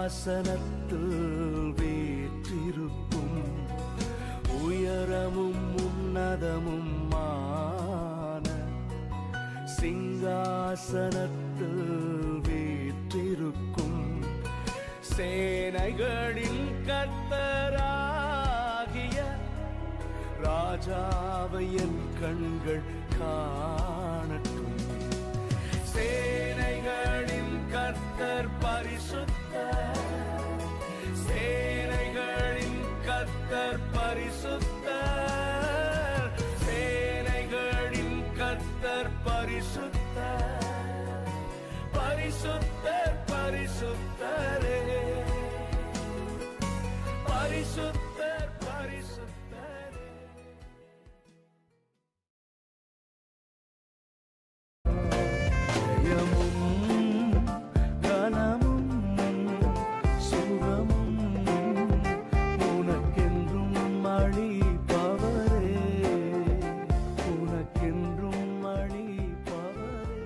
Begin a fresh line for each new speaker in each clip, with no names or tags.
சிங்காசனத்தில் வீற்றிருக்கும் உயரமும் உன்னதமும் மான சிங்காசனத்தில் வீற்றிருக்கும் சேனைகளின் கர்த்தராகிய ராஜாவை என் கண்கள் காணட்டும் சேனைகளின் கர்த்தர் பரிசுத்தர் சேனைகளின் கர்த்தர் பரிசுத்தர் சேனைகளின் கர்த்தர் பரிசுத்தர் பரிசுத்தர் பரிசுத்தரே பரிசுத்தர் பரிசுத்தரே ஜெயமும் கனமும் சுகமும் உனக்கென்றும் அளிப்பவரே உனக்கென்றும் அளிப்பவரே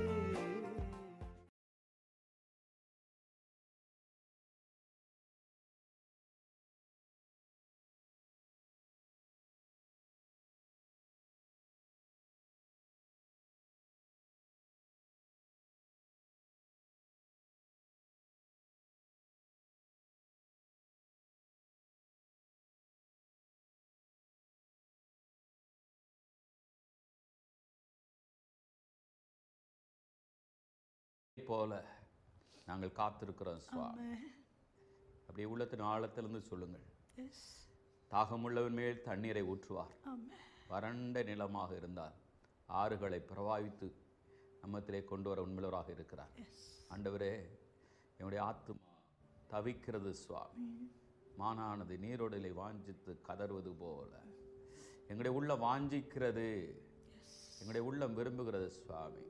போல நாங்கள் காத்திருக்கிறோம் சுவாமி அப்படியே உள்ளத்தின் ஆழத்திலிருந்து சொல்லுங்கள் தாகமுள்ளவன் மேல் தண்ணீரை ஊற்றுவார் வறண்ட நிலமாக இருந்தால் ஆறுகளை பிரவாகித்து நம்மத்திலே கொண்டு வர உண்மையுள்ளவராக இருக்கிறார் ஆண்டவரே என்னுடைய ஆத்துமா தவிக்கிறது சுவாமி மானானது நீரோடலை வாஞ்சித்து கதறுவது போல எங்களுடைய உள்ள வாஞ்சிக்கிறது எங்களுடைய உள்ளம் விரும்புகிறது சுவாமி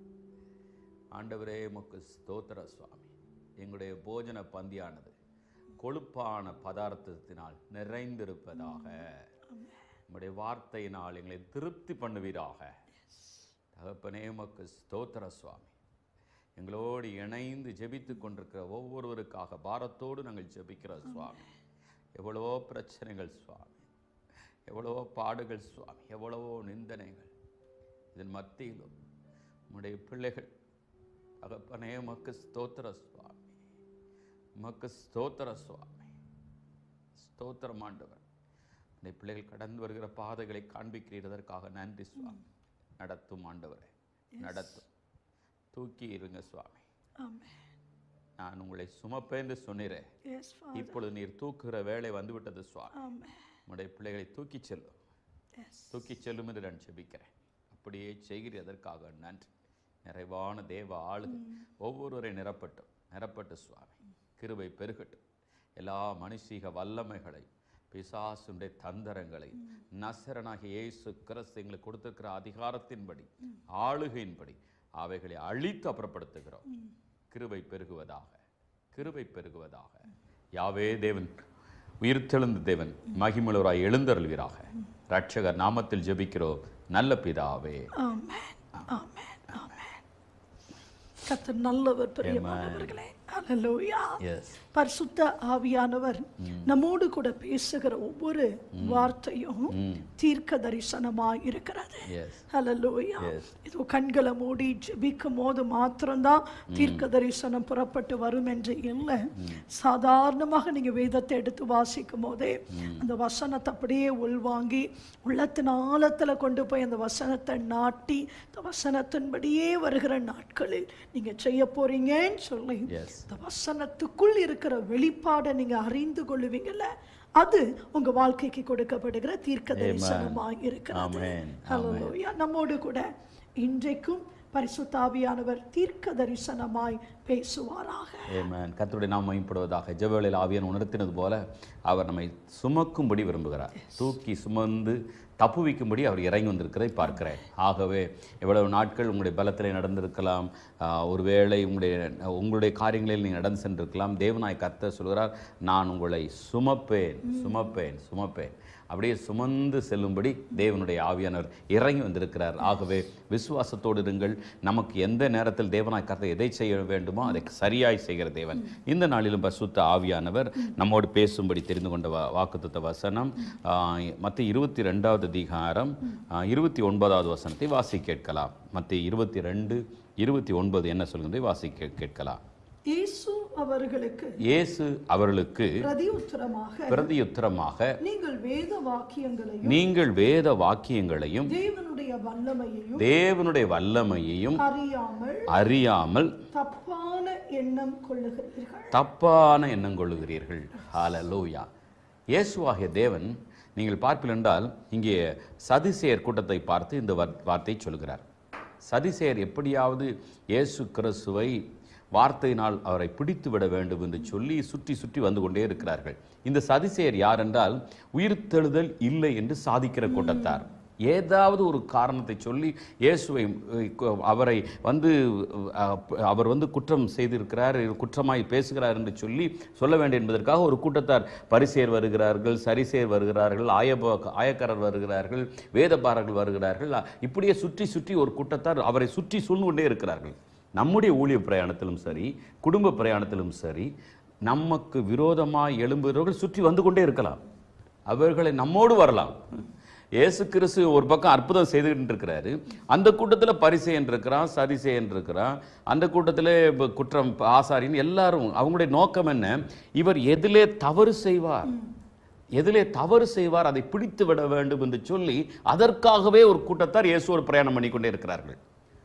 ஆண்டவரே உமக்கு ஸ்தோத்திர சுவாமி எங்களுடைய போஜன பந்தியானது கொழுப்பான பதார்த்தத்தினால் நிறைந்திருப்பதாக உம்முடைய வார்த்தையினால் எங்களை திருப்தி பண்ணுவீராக தகப்பனே உமக்கு ஸ்தோத்திர சுவாமி எங்களோடு இணைந்து ஜெபித்து கொண்டிருக்கிற ஒவ்வொருவருக்காக பாரத்தோடு நாங்கள் ஜெபிக்கிறோம் சுவாமி எவ்வளவோ பிரச்சனைகள் சுவாமி எவ்வளவோ பாடுகள் சுவாமி எவ்வளவோ நிந்தனைகள் இதன் மத்தியிலும் உம்முடைய பிள்ளைகள் தகப்பனே உமக்கு ஸ்தோத்திர சுவாமி உமக்கு ஸ்தோத்திர சுவாமி ஸ்தோத்திரம் ஆண்டவர் உடைய பிள்ளைகள் கடந்து வருகிற பாதைகளை காண்பிக்கிறதற்காக நன்றி சுவாமி நடத்தும் ஆண்டவரே நடத்தும் தூக்கி இருங்க சுவாமி நான் உங்களை சுமப்பேன் சொன்னீரேன்
Yes, Father.
இப்பொழுது நீர் தூக்குகிற வேலை வந்துவிட்டது சுவாமி
Amen.
உடைய பிள்ளைகளை தூக்கி செல்லும்
Yes.
தூக்கி செல்லும் என்று நான் ஜெபிக்கிறேன் அப்படியே செய்கிறீர் அதற்காக நன்றி நிறைவான தேவ ஆளுகை ஒவ்வொருவரை நிரப்பட்டும் நிரப்பட்டு சுவாமி கிருபை பெருகட்டும் எல்லா மனுஷீக வல்லமைகளை பிசாசுடைய தந்தரங்களை நசரனாகிய இயேசு கிறிஸ்து எங்களுக்கு கொடுத்திருக்கிற அதிகாரத்தின்படி ஆளுகையின்படி அவைகளை அழித்து அப்புறப்படுத்துகிறோம் கிருபை பெருகுவதாக கிருபை பெருகுவதாக யாவே தேவன் உயிர்த்தெழுந்த தேவன் மகிமுழுவராய் எழுந்தருள்வீராக ரட்சகர் நாமத்தில் ஜெபிக்கிறோம் நல்ல பிதாவே
Amen. Amen. Amen. கர்த்தர் நல்லவர் பிரியமானவர்களே ஹalleluya
எஸ்
பரிசுத்த ஆவியானவர் நம்மோடு கூட பேசுகிற ஒவ்வொரு வார்த்தையும் தீர்க்க தரிசனமாய் இருக்கிறது
எஸ்
ஹalleluya
Yes.
இதோ கண்களை மூடி ஜெபிக்கும் போது மாத்திரம்தான் தீர்க்க தரிசனம் புறப்பட்டு வரும் என்று இல்லை சாதாரணமாக நீங்க வேதத்தை எடுத்து வாசிக்கும் போதே அந்த வசனத்தை அப்படியே உள்வாங்கி உள்ளத்தின் ஆழத்துல கொண்டு போய் அந்த வசனத்தை நாட்டி அந்த வசனத்தின்படியே வருகிற நாட்களில் நீங்க செய்ய போறீங்கன்னு சொல்லி
Yes.
இந்த வசனத்துக்குள் இருக்கிற வெளிப்பாடை நீங்க அறிந்து கொள்ளுவீங்கல்ல அது உங்க வாழ்க்கைக்கு கொடுக்கப்படுகிற தீர்க்க தரிசனமாக இருக்கிறது
Amen.
ஹalleluya நம்மோடு கூட இன்றைக்கும் பரிசுத்தாவியானவர் தீர்க்க தரிசனமாய் பேசுவாராக
ஏமேன் கர்த்தருடைய நாம் மையப்படுவதாக ஜெபவேளையில் ஆவியன் உணர்த்தினது போல அவர் நம்மை சுமக்கும்படி விரும்புகிறார் தூக்கி சுமந்து தப்புவிக்கும்படி அவர் இறங்கி வந்திருக்கிறதை பார்க்கிறேன் ஆகவே எவ்வளவு நாட்கள் உங்களுடைய பலத்திலே நடந்திருக்கலாம் ஆஹ், ஒருவேளை உங்களுடைய உங்களுடைய காரியங்களில் நீங்கள் நடந்து சென்றிருக்கலாம் தேவனாய் கர்த்தர் சொல்கிறார் நான் உங்களை சுமப்பேன் சுமப்பேன் சுமப்பேன் அப்படியே சுமந்து செல்லும்படி தேவனுடைய ஆவியானவர் இறங்கி வந்திருக்கிறார் ஆகவே விசுவாசத்தோடு இருங்கள் நமக்கு எந்த நேரத்தில் தேவனாய் கர்த்தர் எதை செய்ய வேண்டுமோ அதை சரியாய் செய்கிற தேவன் இந்த நாளிலும் பசுத்த ஆவியானவர் நம்மோடு பேசும்படி தெரிந்து கொண்ட வா வாக்குத்தத்த வசனம் மற்ற இருபத்தி ரெண்டாவது அதிகாரம் இருபத்தி ஒன்பதாவது வசனத்தை வாசி கேட்கலாம் மற்ற இருபத்தி ரெண்டு இருபத்தி ஒன்பது என்ன சொல்கிறதை வாசி கே- கேட்கலாம்
இயேசு அவர்களுக்கு
இயேசு அவர்களுக்கு
பிரதியுத்தரமாக
பிரதியுத்தரமாக
நீங்கள் வேத வாக்கியங்களையும்
நீங்கள் வேத வாக்கியங்களையும்
தேவனுடைய வல்லமையையும்
தேவனுடைய வல்லமையையும்
அறியாமல்
அறியாமல்
தப்பான எண்ணம் கொள்ளுகிறீர்கள்
தப்பான எண்ணம் கொள்ளுகிறீர்கள் ஹalleluya இயேசுவாகிய தேவன் நீங்கள் பார்ப்பீர்கள் என்றால் இங்கே சதிசேயர் கூட்டத்தை பார்த்து இந்த வார்- வார்த்தை சொல்கிறார் சதிசேயர் எப்படியாவது இயேசு கிறிஸ்துவை வார்த்தையினால் அவரை பிடித்து விட வேண்டும் என்று சொல்லி சுற்றி சுற்றி வந்து கொண்டே இருக்கிறார்கள் இந்த சதிசேயர் யார் என்றால் உயிர்த்தெழுதல் இல்லை என்று சாதிக்கிற கூட்டத்தார் ஏதாவது ஒரு காரணத்தை சொல்லி இயேசுவை அஹ், கு- அவரை வந்து அஹ், அவர் வந்து குற்றம் செய்திருக்கிறார் குற்றமாய் பேசுகிறார் என்று சொல்லி சொல்ல வேண்டும் என்பதற்காக ஒரு கூட்டத்தார் பரிசேர் வருகிறார்கள் சரிசேர் வருகிறார்கள் ஆயப ஆயக்காரர் வருகிறார்கள் வேதபாரர்கள் வருகிறார்கள் அ- இப்படியே சுற்றி சுற்றி ஒரு கூட்டத்தார் அவரை சுற்றி சூழ்ந்து கொண்டே இருக்கிறார்கள் நம்முடைய ஊழிய பிரயாணத்திலும் சரி குடும்ப பிரயாணத்திலும் சரி நமக்கு விரோதமாய் எழும்புகிறவர்கள் சுற்றி வந்து கொண்டே இருக்கலாம் அவர்களை நம்மோடு வரலாம் இயேசு கிறிஸ்து ஒரு பக்கம் அற்புதம் செய்துகிட்டு இருக்கிறாரு அந்த கூட்டத்தில் பரிசெயன் இருக்கிறான் சரிசெயன் இருக்கிறான் அந்த கூட்டத்தில் இப்ப குற்றம் ஆசாரின்னு எல்லாரும் அவங்களுடைய நோக்கம் என்ன இவர் எதிலே தவறு செய்வார் எதிலே தவறு செய்வார் அதை பிடித்து விட வேண்டும் என்று சொல்லி அதற்காகவே ஒரு கூட்டத்தார் இயேசு ஒரு பிரயாணம் பண்ணி கொண்டே இருக்கிறார்கள்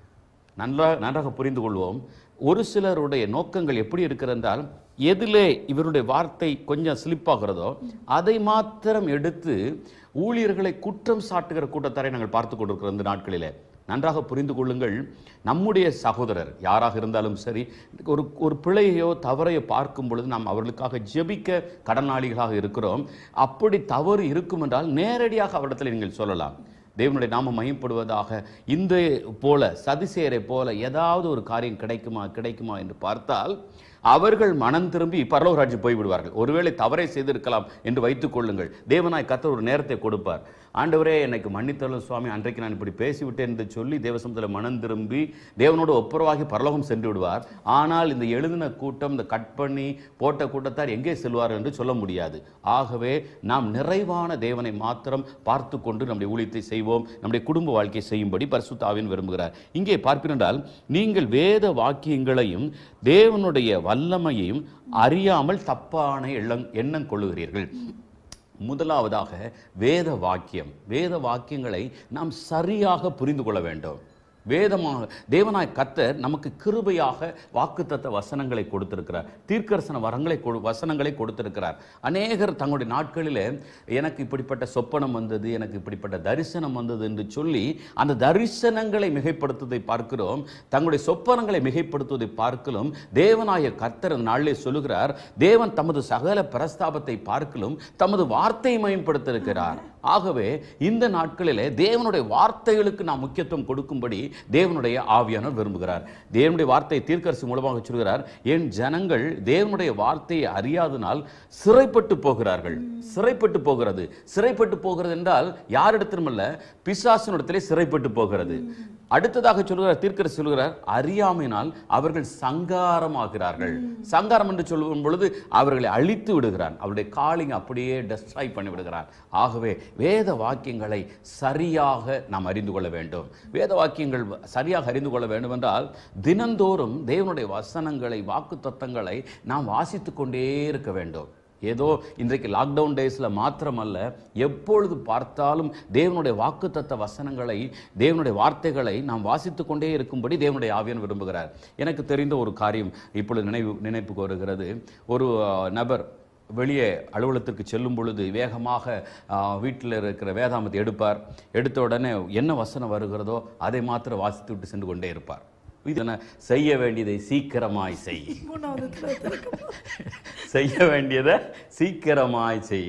நன்றாக நன்றாக புரிந்து கொள்வோம் ஒரு சிலருடைய நோக்கங்கள் எப்படி இருக்கிறது என்றால் எதிலே இவருடைய வார்த்தை கொஞ்சம் ஸ்லிப்பாகிறதோ அதை மாத்திரம் எடுத்து ஊழியர்களை குற்றம் சாட்டுகிற கூட்டத்தாரை நாங்கள் பார்த்து கொண்டிருக்கிறோம் இந்த நாட்களிலே நன்றாக புரிந்து கொள்ளுங்கள் நம்முடைய சகோதரர் யாராக இருந்தாலும் சரி ஒரு ஒரு பிழையோ தவறையோ பார்க்கும் பொழுது நாம் அவர்களுக்காக ஜெபிக்க கடனாளிகளாக இருக்கிறோம் அப்படி தவறு இருக்கும் என்றால் நேரடியாக அவரிடத்தில் நீங்கள் சொல்லலாம் தேவனுடைய நாமம் மையப்படுவதாக இந்த போல சதிசேரை போல ஏதாவது ஒரு காரியம் கிடைக்குமா கிடைக்குமா என்று பார்த்தால் அவர்கள் மனம் திரும்பி பரலோக ராஜ்யம் போய்விடுவார்கள் ஒருவேளை தவறை செய்திருக்கலாம் என்று வைத்துக் கொள்ளுங்கள் தேவனாய் கர்த்தர் ஒரு நேரத்தை கொடுப்பார் ஆண்டவரே எனக்கு மன்னித்தருளும் சுவாமி அன்றைக்கு நான் இப்படி பேசிவிட்டேன் என்று சொல்லி தேவசமத்தில் மனம் திரும்பி தேவனோடு ஒப்புரவாகி பரலோகம் சென்று விடுவார் ஆனால் இந்த எழுதின கூட்டம் இந்த கட் பண்ணி போட்ட கூட்டத்தார் எங்கே செல்வார் என்று சொல்ல முடியாது ஆகவே நாம் நிறைவான தேவனை மாத்திரம் பார்த்து கொண்டு நம்முடைய ஊழியத்தை செய்வோம் நம்முடைய குடும்ப வாழ்க்கையை செய்யும்படி பரிசுத்தாவின் விரும்புகிறார் இங்கே பார்ப்பிருந்தால் நீங்கள் வேத வாக்கியங்களையும் தேவனுடைய வல்லமையையும் அறியாமல் தப்பான எண்ணம் எண்ணம் கொள்ளுகிறீர்கள் முதலாவதாக வேத வாக்கியம் வேத வாக்கியங்களை நாம் சரியாக புரிந்து கொள்ள வேண்டும் வேதமாக தேவனாய் கர்த்தர் நமக்கு கிருபையாக வாக்குத்தத்த வசனங்களை கொடுத்திருக்கிறார் தீர்க்கரசன வரங்களை கொடு வசனங்களை கொடுத்திருக்கிறார் அநேகர் தங்களுடைய நாட்களிலே எனக்கு இப்படிப்பட்ட சொப்பனம் வந்தது எனக்கு இப்படிப்பட்ட தரிசனம் வந்தது என்று சொல்லி அந்த தரிசனங்களை மிகைப்படுத்துவதை பார்க்கிறோம் தங்களுடைய சொப்பனங்களை மிகைப்படுத்துவதை பார்க்கலும் தேவனாய கர்த்தர் அந்த நாளிலே சொல்லுகிறார் தேவன் தமது சகல பிரஸ்தாபத்தை பார்க்கலும் தமது வார்த்தையை மேம்படுத்தியிருக்கிறார் ஆகவே இந்த நாட்களிலே தேவனுடைய வார்த்தைகளுக்கு நாம் முக்கியத்துவம் கொடுக்கும்படி தேவனுடைய ஆவியானவர் விரும்புகிறார் தேவனுடைய வார்த்தை தீர்க்கரசி மூலமாக சொல்கிறார் என் ஜனங்கள் தேவனுடைய வார்த்தையை அறியாதனால் சிறைப்பட்டு போகிறார்கள் சிறைப்பட்டு போகிறது சிறைப்பட்டு போகிறது என்றால் யாரிடத்திலும் அல்ல பிசாசினிடத்திலே சிறைப்பட்டு போகிறது அடுத்ததாக சொல்கிறார் தீர்க்கரசி சொல்கிறார் அறியாமையினால் அவர்கள் சங்காரமாகிறார்கள் சங்காரம் என்று சொல்லும் பொழுது அவர்களை அழித்து விடுகிறான் அவருடைய காலிங் அப்படியே டெஸ்ட்ராய் பண்ணி விடுகிறான் ஆகவே வேத வாக்கியங்களை சரியாக நாம் அறிந்து கொள்ள வேண்டும் வேத வாக்கியங்கள் சரியாக அறிந்து கொள்ள வேண்டும் என்றால் தினந்தோறும் தேவனுடைய வசனங்களை வாக்கு தத்தங்களை நாம் வாசித்து கொண்டே இருக்க வேண்டும் ஏதோ இன்றைக்கு லாக்டவுன் டேஸில் மாத்திரமல்ல எப்பொழுது பார்த்தாலும் தேவனுடைய வாக்குத்தத்த வசனங்களை தேவனுடைய வார்த்தைகளை நாம் வாசித்து கொண்டே இருக்கும்படி தேவனுடைய ஆவியன் விரும்புகிறார் எனக்கு தெரிந்த ஒரு காரியம் இப்பொழுது நினைவு நினைப்புக்கு வருகிறது ஒரு அஹ், நபர் வெளியே அலுவலகத்திற்கு செல்லும் பொழுது வேகமாக வீட்டில் இருக்கிற வேதாமத்தை எடுப்பார் எடுத்த உடனே என்ன வசனம் வருகிறதோ அதை மாத்திரம் வாசித்து விட்டு சென்று கொண்டே இருப்பார் இது என்ன செய்ய வேண்டியதை சீக்கிரமாய் செய்
மூணாவது திறத்திற்கு
செய்ய வேண்டியதை சீக்கிரமாய் செய்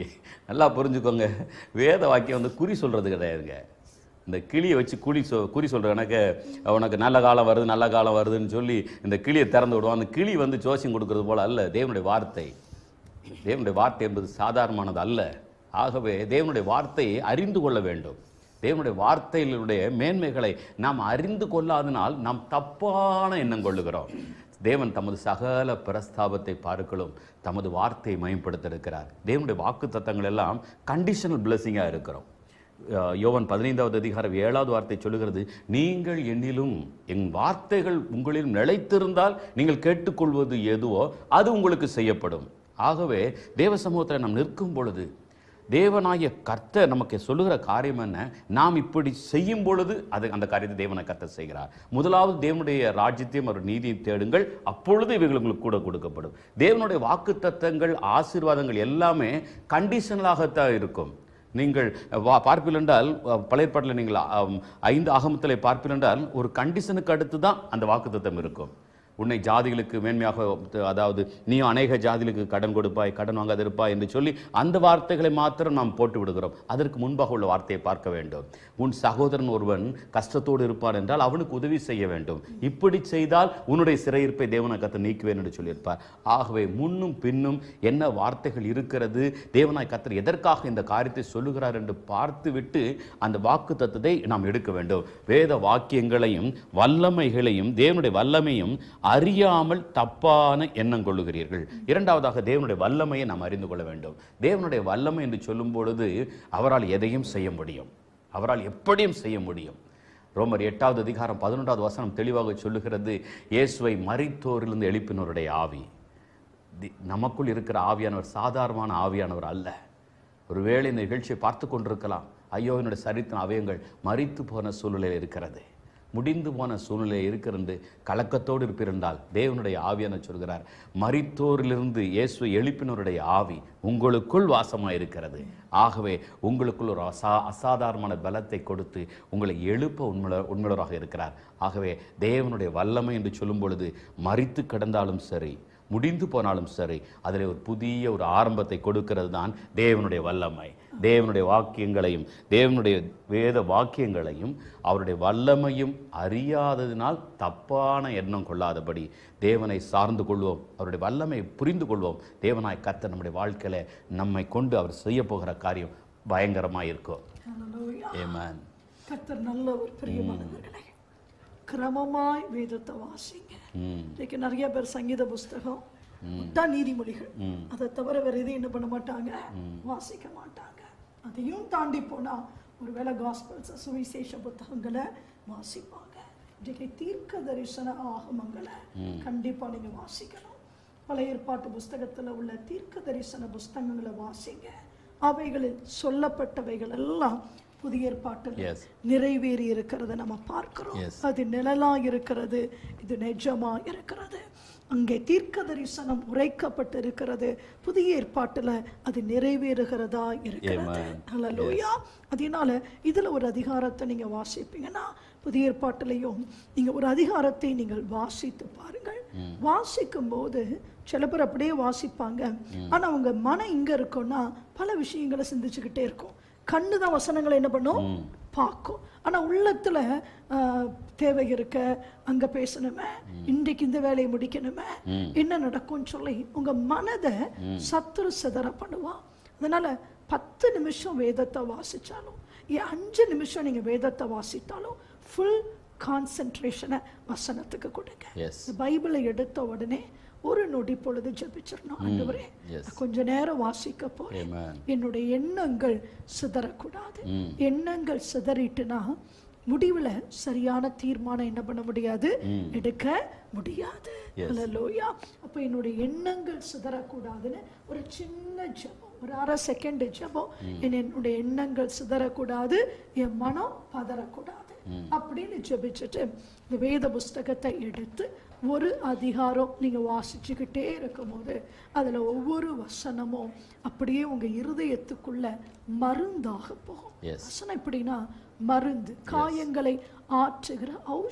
நல்லா புரிஞ்சுக்கோங்க வேத வாக்கியம் வந்து குறி சொல்கிறது கிடையாதுங்க இந்த கிளியை வச்சு குறி சொ குறி சொல்கிற கணக்கு உனக்கு நல்ல காலம் வருது நல்ல காலம் வருதுன்னு சொல்லி இந்த கிளியை திறந்து விடுவான் அந்த கிளி வந்து ஜோசியம் கொடுக்கறது போல அல்ல தேவனுடைய வார்த்தை தேவனுடைய வார்த்தை என்பது சாதாரணமானது அல்ல ஆகவே தேவனுடைய வார்த்தையை அறிந்து கொள்ள வேண்டும் தேவனுடைய வார்த்தைகளுடைய மேன்மைகளை நாம் அறிந்து கொள்ளாதனால் நாம் தப்பான எண்ணம் கொள்ளுகிறோம் தேவன் தமது சகல பிரஸ்தாபத்தை பார்க்கலும் தமது வார்த்தையை மயப்படுத்த இருக்கிறார் தேவனுடைய வாக்கு தத்தங்கள் எல்லாம் கண்டிஷனல் பிளஸிங்காக இருக்கிறோம் அஹ் யோவான் பதினைந்தாவது அதிகாரம் ஏழாவது வார்த்தை சொல்லுகிறது நீங்கள் என்னிலும் என் வார்த்தைகள் உங்களிலும் நிலைத்திருந்தால் நீங்கள் கேட்டுக்கொள்வது எதுவோ அது உங்களுக்கு செய்யப்படும் ஆகவே தேவ சமூகத்தில் நாம் நிற்கும் பொழுது தேவனாய கர்த்தர் நமக்கு சொல்லுகிற காரியம் என்ன நாம் இப்படி செய்யும் பொழுது அது அந்த காரியத்தை தேவனை கர்த்தர் செய்கிறார் முதலாவது தேவனுடைய ராஜ்யத்தையும் ஒரு நீதியை தேடுங்கள் அப்பொழுது இவைகள் உங்களுக்கு கூட கொடுக்கப்படும் தேவனுடைய வாக்கு ஆசீர்வாதங்கள் எல்லாமே கண்டிஷனலாகத்தான் இருக்கும் நீங்கள் வா பார்ப்பீர்கள் என்றால் அஹ், பழைய ஏற்பாட்டில் நீங்கள் அம், ஐந்து ஆகமத்தில் பார்ப்பீர்கள் என்றால் ஒரு கண்டிஷனுக்கு அடுத்து தான் அந்த வாக்குத்தத்தம் இருக்கும் உன்னை ஜாதிகளுக்கு மேன்மையாக அதாவது நீ அநேக ஜாதிகளுக்கு கடன் கொடுப்பாய் கடன் வாங்காதிருப்பாய் என்று சொல்லி அந்த வார்த்தைகளை மாத்திரம் நாம் போட்டு விடுகிறோம் அதற்கு முன்பாக உள்ள வார்த்தையை பார்க்க வேண்டும் உன் சகோதரன் ஒருவன் கஷ்டத்தோடு இருப்பான் என்றால் அவனுக்கு உதவி செய்ய வேண்டும் இப்படி செய்தால் உன்னுடைய சிறையிருப்பை தேவனை கத்த நீக்குவேன் என்று சொல்லியிருப்பார் ஆகவே முன்னும் பின்னும் என்ன வார்த்தைகள் இருக்கிறது தேவனாய் கத்தர் எதற்காக இந்த காரியத்தை சொல்லுகிறார் என்று பார்த்துவிட்டு அந்த வாக்கு தத்துவத்தை நாம் எடுக்க வேண்டும் வேத வாக்கியங்களையும் வல்லமைகளையும் தேவனுடைய வல்லமையும் அறியாமல் தப்பான எண்ணம் கொள்ளுகிறீர்கள் இரண்டாவதாக தேவனுடைய வல்லமையை நாம் அறிந்து கொள்ள வேண்டும் தேவனுடைய வல்லமை என்று சொல்லும் பொழுது அவரால் எதையும் செய்ய முடியும் அவரால் எப்படியும் செய்ய முடியும் ரோமர் எட்டாவது அதிகாரம் பதினொன்றாவது வசனம் தெளிவாக சொல்லுகிறது இயேசுவை மரித்தோரிலிருந்து எழுப்பினருடைய ஆவி தி- நமக்குள் இருக்கிற ஆவியானவர் சாதாரணமான ஆவியானவர் அல்ல ஒருவேளை இந்த நிகழ்ச்சியை பார்த்து கொண்டிருக்கலாம் ஐயோ என்னுடைய சரித்திர அவயங்கள் மரித்து போன சூழ்நிலையில் இருக்கிறது முடிந்து போன சூழ்நிலை இருக்கிறது கலக்கத்தோடு இருப்பிருந்தால் தேவனுடைய ஆவியான சொல்கிறார் மரித்தோரிலிருந்து இயேசு எழுப்பினருடைய ஆவி உங்களுக்குள் வாசமாக இருக்கிறது ஆகவே உங்களுக்குள் ஒரு அசா அசாதாரணமான பலத்தை கொடுத்து உங்களை எழுப்ப உண்மையுள்ள உண்மையுள்ளவராக இருக்கிறார் ஆகவே தேவனுடைய வல்லமை என்று சொல்லும் பொழுது மரித்து கிடந்தாலும் சரி முடிந்து போனாலும் சரி அதில் ஒரு புதிய ஒரு ஆரம்பத்தை கொடுக்கிறது தான் தேவனுடைய வல்லமை தேவனுடைய வாக்கியங்களையும் தேவனுடைய வேத வாக்கியங்களையும் அவருடைய வல்லமையும் அறியாததினால் தப்பான எண்ணம் கொள்ளாதபடி தேவனை சார்ந்து கொள்வோம் அவருடைய வல்லமையை புரிந்து கொள்வோம் தேவனாய் கர்த்தர் நம்முடைய வாழ்க்கையில நம்மை கொண்டு அவர் செய்ய போகிற காரியம் பயங்கரமாக இருக்கும்
Hallelujah.
ஏமேன்
கர்த்தர் நல்லவர் பிரியமானவர்களே கிரமமாய் வேதத்தை வாசிங்க
ம்
இன்னைக்கு நிறைய பேர் சங்கீத புஸ்தகம் தான் நீதிமொழிகள் அதை தவிர வேற எதையும் என்ன பண்ண மாட்டாங்க வாசிக்க மாட்டாங்க அதையும் தாண்டி போனா ஒருவேளை காஸ்பல்ஸ் சுவிசேஷ புத்தகங்களை வாசிப்பாங்க இன்றைக்கு தீர்க்க தரிசன ஆகமங்களை கண்டிப்பா நீங்க வாசிக்கணும் பழைய ஏற்பாட்டு புஸ்தகத்துல உள்ள தீர்க்க தரிசன புஸ்தகங்களை வாசிங்க அவைகளில் சொல்லப்பட்டவைகள் எல்லாம் புதிய ஏற்பாட்டில்
Yes.
நிறைவேறி இருக்கிறத நம்ம பார்க்கிறோம்
Yes.
அது நிழலா இருக்கிறது இது நிஜமா இருக்கிறது அங்கே தீர்க்க தரிசனம் உரைக்கப்பட்டு இருக்கிறது புதிய ஏற்பாட்டுல அது நிறைவேறுகிறதா இருக்கிறது
Amen.
ஹalleluya அதனால இதுல ஒரு அதிகாரத்தை நீங்க வாசிப்பீங்கன்னா புதிய ஏற்பாட்டிலையும் நீங்க ஒரு அதிகாரத்தை நீங்கள் வாசித்து பாருங்கள் வாசிக்கும் போது சில பேர் அப்படியே வாசிப்பாங்க ஆனா அவங்க மனம் இங்க இருக்கும்னா பல விஷயங்களை சிந்திச்சுக்கிட்டே இருக்கும் கண்ணு தான் வசனங்களை என்ன பண்ணும் பார்க்கும் ஆனா உள்ளத்துல ஆஹ், தேவை இருக்க அங்க பேசணுமே இன்றைக்கு இந்த வேலையை முடிக்கணுமே என்ன நடக்கும்னு சொல்லி உங்க மனதை சத்துரு சிதற பண்ணுவான் அதனால பத்து நிமிஷம் வேதத்தை வாசிச்சாலும் ஏன் அஞ்சு நிமிஷம் நீங்க வேதத்தை வாசித்தாலும் ஃபுல் கான்சென்ட்ரேஷனை வசனத்துக்கு கொடுங்க
எஸ்
இந்த பைபிளை எடுத்த உடனே ஒரு நொடி பொழுது ஜெபிச்சிடணும் ஆண்டவரே
yes.
நான் கொஞ்ச நேரம் வாசிக்க போறேன்
Amen.
என்னுடைய எண்ணங்கள் சிதறக்கூடாது எண்ணங்கள் சிதறிட்டுனா முடிவுல சரியான தீர்மானம் என்ன பண்ண முடியாது எடுக்க முடியாது
Yes.
ஹalleluya அப்ப என்னுடைய எண்ணங்கள் சிதறக்கூடாதுன்னு ஒரு சின்ன ஜெபம் ஒரு அரை செகண்ட் ஜெபம் என் என்னுடைய எண்ணங்கள் சிதறக்கூடாது என் மனம் பதறக்கூடாது அப்படின்னு ஜெபிச்சுட்டு இந்த வேத புஸ்தகத்தை எடுத்து ஒரு அதிகாரம் நீங்க வாசிச்சுக்கிட்டே இருக்கும்போது அதுல ஒவ்வொரு வசனமும் அப்படியே உங்க இருதயத்துக்குள்ள மருந்தாக போகும்
Yes.
வசனம் எப்படின்னா மருந்து காயங்களை ஆற்றுகிற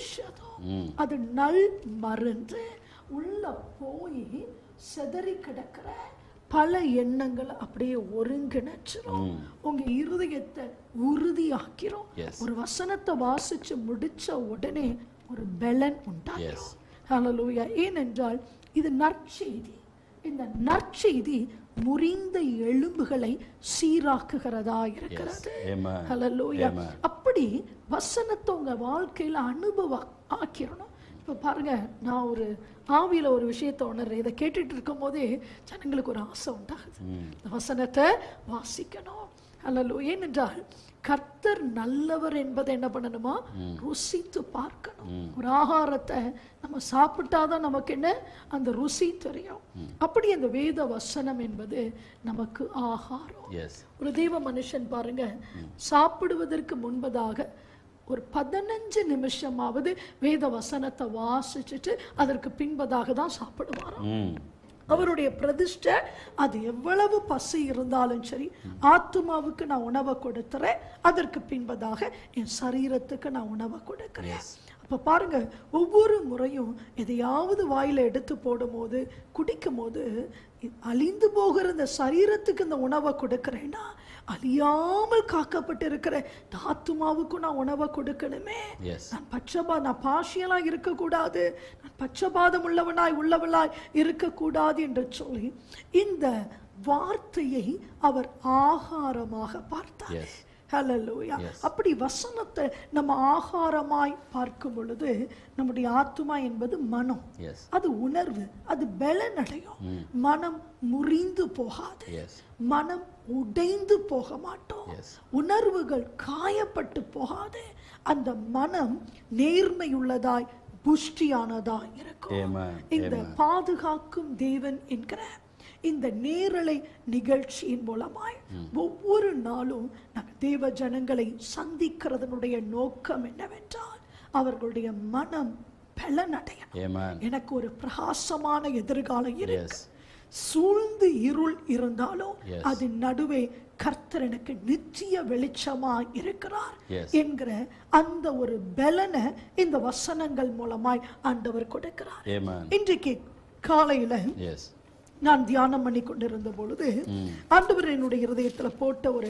ஔஷதம் அது நல் மருந்து உள்ள போய் செதறி கிடக்கிற பல எண்ணங்களை அப்படியே ஒருங்கிணைச்சிரும் உங்க இருதயத்தை உறுதியாக்கிறோம்
Yes.
ஒரு வசனத்தை வாசிச்சு முடிச்ச உடனே ஒரு பெலன் உண்டாயிரும்
Yes.
ஹalleluya ஏனென்றால் இது நற்செய்தி இந்த நற்செய்தி முறிந்த எலும்புகளை சீராக்குகிறதா இருக்கிறது
Amen.
ஹalleluya
Amen.
அப்படி வசனத்தை உங்க வாழ்க்கையில அனுபவம் ஆக்கிரணும் இப்ப பாருங்க நான் ஒரு ஆவியில ஒரு விஷயத்தை உணர்றேன் இதை கேட்டுட்டு இருக்கும் போதே ஜனங்களுக்கு ஒரு ஆசை உண்டாகுது இந்த வசனத்தை வாசிக்கணும் அல்லலோ ஏனென்றால் கர்த்தர் நல்லவர் என்பதை என்ன பண்ணணுமா ருசித்து பார்க்கணும் ஒரு ஆகாரத்தை நம்ம சாப்பிட்டாதான் நமக்கு என்ன அந்த ருசி தெரியும் அப்படி அந்த வேத வசனம் என்பது நமக்கு ஆகாரம்
எஸ்
ஒரு தெய்வ மனுஷன் பாருங்க சாப்பிடுவதற்கு முன்பதாக ஒரு பதினஞ்சு நிமிஷமாவது வேத வசனத்தை வாசிச்சுட்டு அதற்கு பின்பதாக தான் சாப்பிடுவாராம்
ம்
அவருடைய பிரதிஷ்டை அது எவ்வளவு பசி இருந்தாலும் சரி ஆத்துமாவுக்கு நான் உணவை கொடுத்துறேன் அதற்கு பின்பதாக என் சரீரத்துக்கு நான் உணவை கொடுக்கிறேன் அப்ப பாருங்க ஒவ்வொரு முறையும் எதையாவது வாயில எடுத்து போடும்போது குடிக்கும் போது இ- அழிந்து போகிற இந்த சரீரத்துக்கு இந்த உணவை கொடுக்கிறேன்னா அழியாமல் காக்கப்பட்டு இருக்கிற இந்த ஆத்துமாவுக்கும் நான் உணவை கொடுக்கணுமே
எஸ்
நான் பச்சபா நான் பாஷியலா இருக்கக்கூடாது நான் பச்சபாதம் உள்ளவனாய் உள்ளவளாய் இருக்கக்கூடாது என்று சொல்லி இந்த வார்த்தையை அவர் ஆகாரமாக பார்த்தார்
Yes.
ஹalleluya அப்படி வசனத்தை நம்ம ஆகாரமாய் பார்க்கும் பொழுது நம்முடைய ஆத்துமா என்பது மனம்
எஸ்
அது உணர்வு அது பலனடையும் மனம் முறிந்து போகாது
எஸ்
மனம் உடைந்து போக மாட்டோம்
Yes.
உணர்வுகள் காயப்பட்டு போகாது அந்த மனம் நேர்மையுள்ளதாய் புஷ்டியானதாய் இருக்கும்
Amen.
இந்த பாதுகாக்கும் தேவன் என்கிற இந்த நேரலை நிகழ்ச்சியின் மூலமாய் ஒவ்வொரு நாளும் நாங்கள் தேவ ஜனங்களை சந்திக்கிறதனுடைய நோக்கம் என்னவென்றால் அவர்களுடைய மனம் பலனடையணும்
ஏமேன்
எனக்கு ஒரு பிரகாசமான எதிர்காலம் இருக்கு
எஸ்
சூழ்ந்து இருள் இருந்தாலும்
Yes.
அதன் நடுவே கர்த்தர் எனக்கு நித்திய வெளிச்சமா இருக்கிறார்
Yes.
என்கிற அந்த ஒரு பலனை இந்த வசனங்கள் மூலமாய் ஆண்டவர் கொடுக்கிறார்
ஏமேன்
இன்றைக்கு காலையில
எஸ்
நான் தியானம் பண்ணி கொண்டிருந்த பொழுது ஆண்டவர் என்னுடைய இருதயத்துல போட்ட ஒரு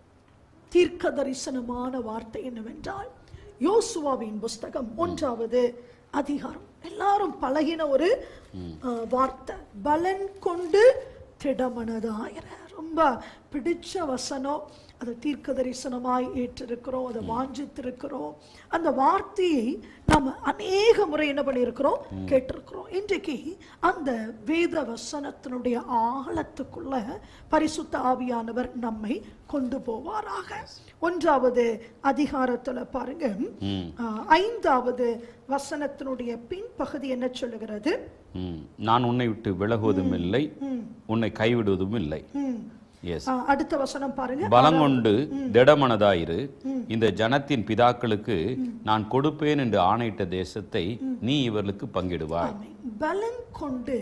தீர்க்க தரிசனமான வார்த்தை என்னவென்றால் யோசுவாவின் புஸ்தகம் ஒன்றாவது அதிகாரம் எல்லாரும் பழகின ஒரு அஹ், வார்த்தை பலன் கொண்டு திடமனதாயிர ரொம்ப பிடிச்ச வசனம் அதை தீர்க்க தரிசனமாய் ஏற்றிருக்கிறோம் அதை வாஞ்சித்திருக்கிறோம் அந்த வார்த்தையை நாம அநேக முறை என்ன பண்ணியிருக்கிறோம் கேட்டிருக்கிறோம் இன்றைக்கு அந்த வேத வசனத்தினுடைய ஆழத்துக்குள்ள பரிசுத்த ஆவியானவர் நம்மை கொண்டு போவாராக ஒன்றாவது அதிகாரத்துல பாருங்க ஆஹ், ஐந்தாவது வசனத்தினுடைய பின்பகுதி என்ன சொல்லுகிறது
ம் நான் உன்னை விட்டு விலகுவதும் இல்லை உன்னை கைவிடுவதும் இல்லை
ம்.
எஸ்
ஆஹ், அடுத்த வசனம் பாருங்க
பலங்கொண்டு திடமனதாயிரு இந்த ஜனத்தின் பிதாக்களுக்கு நான் கொடுப்பேன் என்று ஆணையிட்ட தேசத்தை நீ இவர்களுக்கு பங்கிடுவாய்
ஆமென். பலன் கொண்டு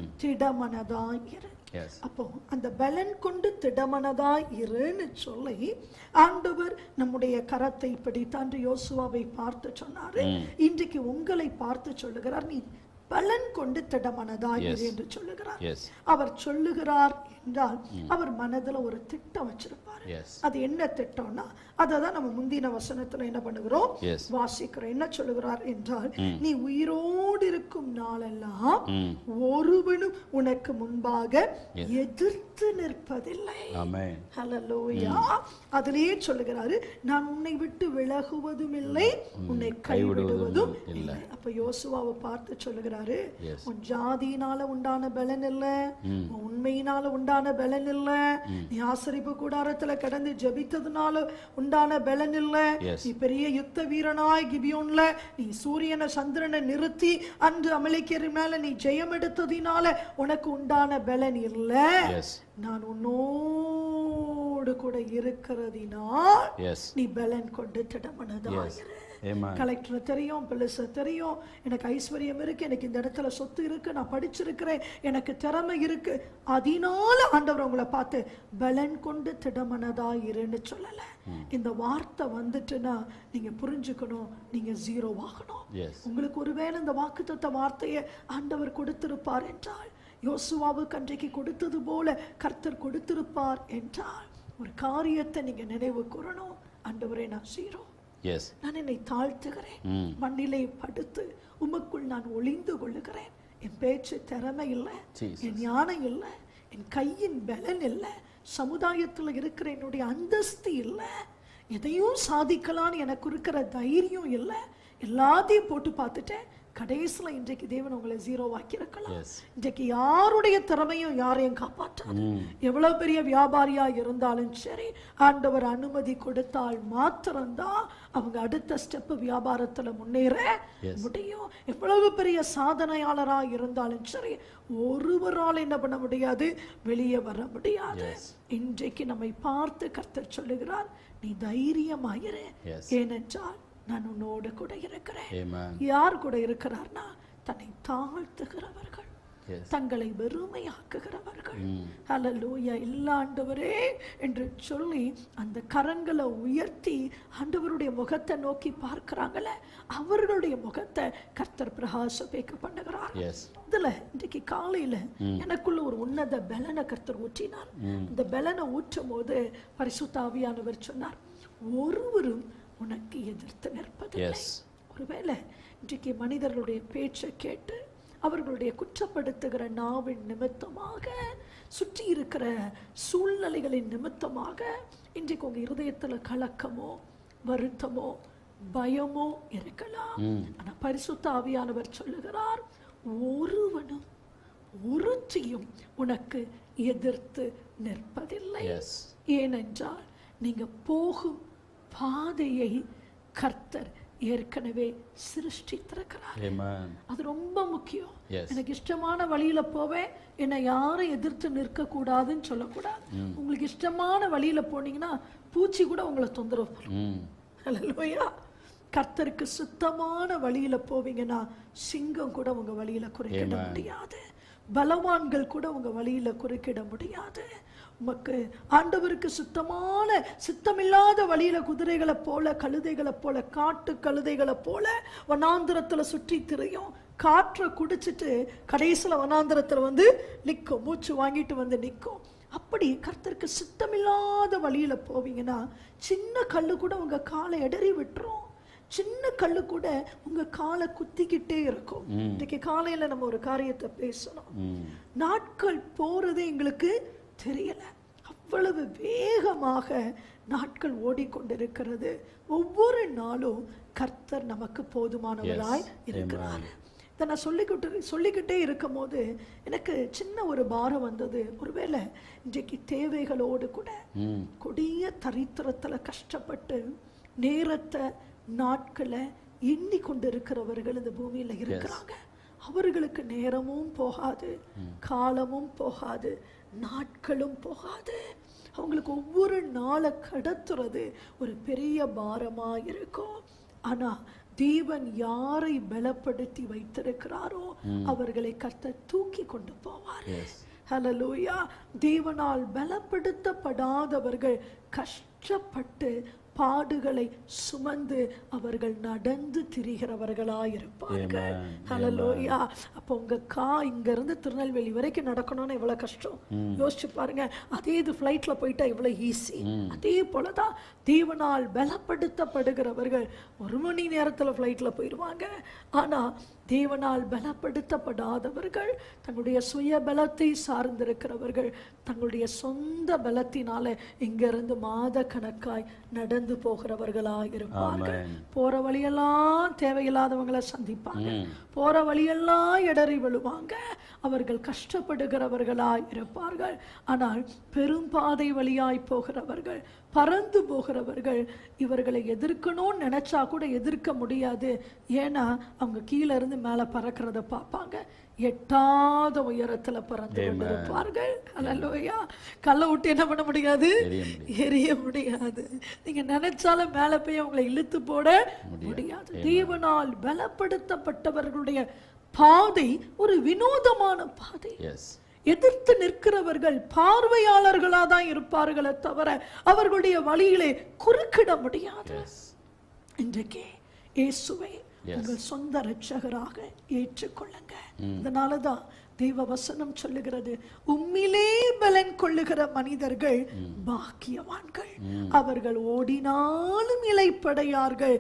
திடமனதாயிரு
எஸ்
அப்போ அந்த பலன் கொண்டு திடமனதாய் இருன்னு சொல்லி ஆண்டவர் நம்முடைய கரத்தை பிடித்து அன்று யோசுவாவை பார்த்து சொன்னாரு இன்றைக்கு உங்களை பார்த்து சொல்லுகிறார் நீ பலன் கொண்டு திடமனதாய் இரு என்று சொல்லுகிறார்
எஸ்
அவர் சொல்லுகிறார் என்றால் அவர் மனதுல ஒரு திட்டம் வச்சிருப்பாரு
எஸ்
அது என்ன திட்டம்னா அதை தான் நம்ம முந்தின வசனத்துல என்ன பண்ணுகிறோம்
எஸ்
வாசிக்கிறோம் என்ன சொல்லுகிறார் என்றால் நீ உயிரோடு இருக்கும் நாளெல்லாம்
ம்
ஒருவனும் உனக்கு முன்பாக எதிர்த்து நிற்பதில்லை
ஆமென்
ஹalleluya அதிலேயே சொல்லுகிறாரு நான் உன்னை விட்டு விலகுவதும் இல்லை உன்னை கைவிடுவதும் இல்லை அப்ப யோசுவாவை பார்த்து சொல்லுகிறாரு
Yes.
உன் ஜாதியினால உண்டான பலன் இல்ல உன் உண்மையினால உண்டான பலன் இல்ல நீ ஆசரிப்பு கூடாரத்துல கடந்து ஜெபித்ததுனால உண்டான பலன் இல்ல
Yes.
நீ பெரிய யுத்த வீரனாய் கிபியோன்ல நீ சூரியனை சந்திரனை நிறுத்தி அன்று அமலேக்கியர் மேல நீ ஜெயம் எடுத்ததினால உனக்கு உண்டான பலன் இல்ல
எஸ்
நான் உன்னோடு கூட இருக்கிறதினால்
எஸ்
நீ பலன் கொண்டு திடமனதாயிரு
ஏமேன்
கலெக்டர் தெரியும் பிள்ளைச தெரியும் எனக்கு ஐஸ்வர்யம் இருக்கு எனக்கு இந்த இடத்துல சொத்து இருக்கு நான் படிச்சிருக்கிறேன் எனக்கு திறமை இருக்கு அதனால ஆண்டவர் உங்களை பார்த்து பலன் கொண்டு திடமனதா இருன்னு சொல்லல இந்த வார்த்தை வந்துட்டுன்னா நீங்க புரிஞ்சுக்கணும் நீங்க ஜீரோ ஆகணும்
எஸ்
உங்களுக்கு ஒருவேளை இந்த வாக்குத்தத்த வார்த்தையை ஆண்டவர் கொடுத்திருப்பார் என்றால் யோசுவாவுக்கு அன்றைக்கு கொடுத்தது போல கர்த்தர் கொடுத்திருப்பார் என்றால் ஒரு காரியத்தை நீங்க நினைவு கூறணும் ஆண்டவரே நான் சீரோ
எஸ்
நான் என்னை தாழ்த்துகிறேன்
ம்
மண்ணிலே படுத்து உமக்குள் நான் ஒளிந்து கொள்ளுகிறேன் என் பேச்சு திறமை இல்லை
Jesus.
என் ஞானம் இல்லை என் கையின் பலன் இல்லை சமுதாயத்துல இருக்கிற என்னுடைய அந்தஸ்து இல்லை எதையும் சாதிக்கலாம்னு எனக்கு இருக்கிற தைரியம் இல்லை எல்லாத்தையும் போட்டு பார்த்துட்டேன் கடைசியில இன்றைக்கு தேவன் உங்களை ஜீரோவாக்கி இருக்கலாம்
எஸ்
இன்றைக்கு யாருடைய திறமையும் யாரையும் காப்பாற்றாது
ம்
எவ்வளவு பெரிய வியாபாரியா இருந்தாலும் சரி ஆண்டவர் அனுமதி கொடுத்தால் மாத்திரம்தான் அவங்க அடுத்த ஸ்டெப் வியாபாரத்துல முன்னேற
Yes.
முடியும் எவ்வளவு பெரிய சாதனையாளரா இருந்தாலும் சரி ஒருவரால் என்ன பண்ண முடியாது வெளியே வர முடியாது
Yes.
இன்றைக்கு நம்மை பார்த்து கர்த்தர் சொல்லுகிறார் நீ தைரியமாயிரு
Yes.
ஏனென்றால் நான் உன்னோடு கூட இருக்கிறேன்
ஆமென்
யார் கூட இருக்கிறார்னா தன்னை தாழ்த்துகிறவர்கள்
எஸ்
தங்களை வெறுமையாக்குகிறவர்கள்
ம்
ஹalleluya இல்ல ஆண்டவரே என்று சொல்லி அந்த கரங்களை உயர்த்தி ஆண்டவருடைய முகத்தை நோக்கி பார்க்கறாங்கல்ல அவர்களுடைய முகத்தை கர்த்தர் பிரகாசபேக்க பண்ணுகிறார்
எஸ்
இதுல இன்றைக்கு காலையில எனக்குள்ள ஒரு உன்னத பலனை கர்த்தர் ஊற்றினார் இந்த பலனை ஊற்றும் போது பரிசுத்தாவியானவர் சொன்னார் ஒருவரும் உனக்கு எதிர்த்து நிற்பதில்லை
எஸ்
ஒருவேளை இன்றைக்கு மனிதர்களுடைய பேச்சை கேட்டு அவர்களுடைய குற்றப்படுத்துகிற நாவின் நிமித்தமாக சுற்றி இருக்கிற சூழ்நிலைகளின் நிமித்தமாக இன்றைக்கு உங்க இருதயத்துல கலக்கமோ வருத்தமோ பயமோ இருக்கலாம்
ம்
ஆனா பரிசுத்த ஆவியானவர் சொல்லுகிறார் ஒருவனும் ஒருத்தியும் உனக்கு எதிர்த்து நிற்பதில்லை
எஸ்
ஏனென்றால் நீங்க போகும் பாதையை கர்த்தர் ஏற்கனவே சிருஷ்டித்திருக்கிறார்
ஆமென்
அது ரொம்ப முக்கியம்
எஸ்
எனக்கு இஷ்டமான வழியில போவேன் என்னை யாரும் எதிர்த்து நிற்க கூடாதுன்னு சொல்லக்கூடாது உங்களுக்கு இஷ்டமான வழியில போனீங்கன்னா பூச்சி கூட உங்களை தொந்தரவு பண்ணும்
ம்
ஹalleluya கர்த்தருக்கு சுத்தமான வழியில போவீங்கன்னா சிங்கம் கூட உங்க வழியில குறுக்கிட
Amen.
முடியாது பலவான்கள் கூட உங்க வழியில குறுக்கிட முடியாது உமக்கு ஆண்டவருக்கு சுத்தமான சுத்தமில்லாத வழியில குதிரைகளை போல கழுதைகளை போல காட்டு கழுதைகளை போல வனாந்திரத்துல சுற்றி திரியும் காற்றை குடிச்சிட்டு கடைசியில வனாந்திரத்துல வந்து நிற்கும் மூச்சு வாங்கிட்டு வந்து நிற்கும் அப்படி கர்த்தருக்கு சித்தமில்லாத வழியில போவீங்கன்னா சின்ன கல்லு கூட உங்க காலை இடறி விட்டுரும் சின்ன கல்லு கூட உங்க காலை குத்திக்கிட்டே இருக்கும்
ம்.
இன்னைக்கு காலையில நம்ம ஒரு காரியத்தை பேசணும்
ம்
நாட்கள் போறது எங்களுக்கு தெரியல அவ்வளவு வேகமாக நாட்கள் ஓடிக்கொண்டிருக்கிறது ஒவ்வொரு நாளும் கர்த்தர் நமக்கு போதுமானவராய்
Yes.
இருக்கிறார் இதை நான் சொல்லிக்கிட்டு சொல்லிக்கிட்டே இருக்கும் போது எனக்கு சின்ன ஒரு பாரம் வந்தது ஒருவேளை இன்றைக்கு தேவைகளோடு கூட
ம்
கொடிய தரித்திரத்துல கஷ்டப்பட்டு நேரத்தை நாட்களை எண்ணி கொண்டு இருக்கிறவர்கள் இந்த பூமியில இருக்கிறாங்க அவர்களுக்கு நேரமும் போகாது காலமும் போகாது நாட்களும் போகாது அவங்களுக்கு ஒவ்வொரு நாளை கடத்துறது ஒரு பெரிய பாரமா இருக்கும் ஆனா தேவன் யாரை பலப்படுத்தி வைத்திருக்கிறாரோ அவர்களை கர்த்தர் தூக்கி கொண்டு போவார்
எஸ்
ஹalleluya தேவனால் பலப்படுத்தப்படாதவர்கள் கஷ்டப்பட்டு பாடுகளை சுமந்து அவர்கள் நடந்து திரிகிறவர்களாயிருப்பார்கள்
Amen.
ஹalleluya அப்போ உங்க கா இங்க இருந்து திருநெல்வேலி வரைக்கும் நடக்கணும்னு எவ்வளவு கஷ்டம் யோசிச்சு பாருங்க அதே இது ஃப்ளைட்ல போயிட்டா எவ்வளவு ஈஸி அதே போலதான் தேவனால் பலப்படுத்தப்படுகிறவர்கள் ஒரு மணி நேரத்துல ஃப்ளைட்ல போயிடுவாங்க ஆனா தேவனால் பலப்படுத்தப்படாதவர்கள் தங்களுடைய சுய பலத்தை சார்ந்திருக்கிறவர்கள் தங்களுடைய சொந்த பலத்தினால இங்கிருந்து மாத கணக்காய் நடந்து போகிறவர்களாய் இருப்பார்கள்
ஆமென்.
போற வழியெல்லாம் தேவையில்லாதவங்களை சந்திப்பாங்க
ம்
போற வழியெல்லாம் இடறி விழுவாங்க அவர்கள் கஷ்டப்படுகிறவர்களாய் இருப்பார்கள் ஆனால் பெரும்பாதை வழியாய் போகிறவர்கள் பறந்து போகிறவர்கள் இவர்களை எதிர்க்கணும்னு நினைச்சா கூட எதிர்க்க முடியாது ஏன்னா அவங்க கீழே இருந்து மேல பறக்கிறத பார்ப்பாங்க எட்டாத உயரத்துல பறந்து
Amen.
கொண்டிருப்பார்கள் அல்லையா கல்லை விட்டு என்ன பண்ண முடியாது
எரிய முடியும்
எரிய முடியாது நீங்க நினைச்சாலும் மேல போய் அவங்களை இழுத்து போட முடியாது தேவனால் பலப்படுத்தப்பட்டவர்களுடைய பாதை ஒரு வினோதமான பாதை
எஸ்
எதிர்த்து நிற்கிறவர்கள் பார்வையாளர்களா தான் இருப்பார்களே தவிர அவர்களுடைய வழியிலே குறுக்கிட முடியாது
எஸ்
இன்றைக்கு இயேசுவை
Yes.
உங்கள் சொந்த ரட்சகராக ஏற்றுக்கொள்ளுங்க அதனாலதான் தெய்வ வசனம் சொல்லுகிறது உம்மிலே பலன் கொள்ளுகிற மனிதர்கள் பாக்கியவான்கள் அவர்கள் ஓடினாலும் இலைப்படையார்கள்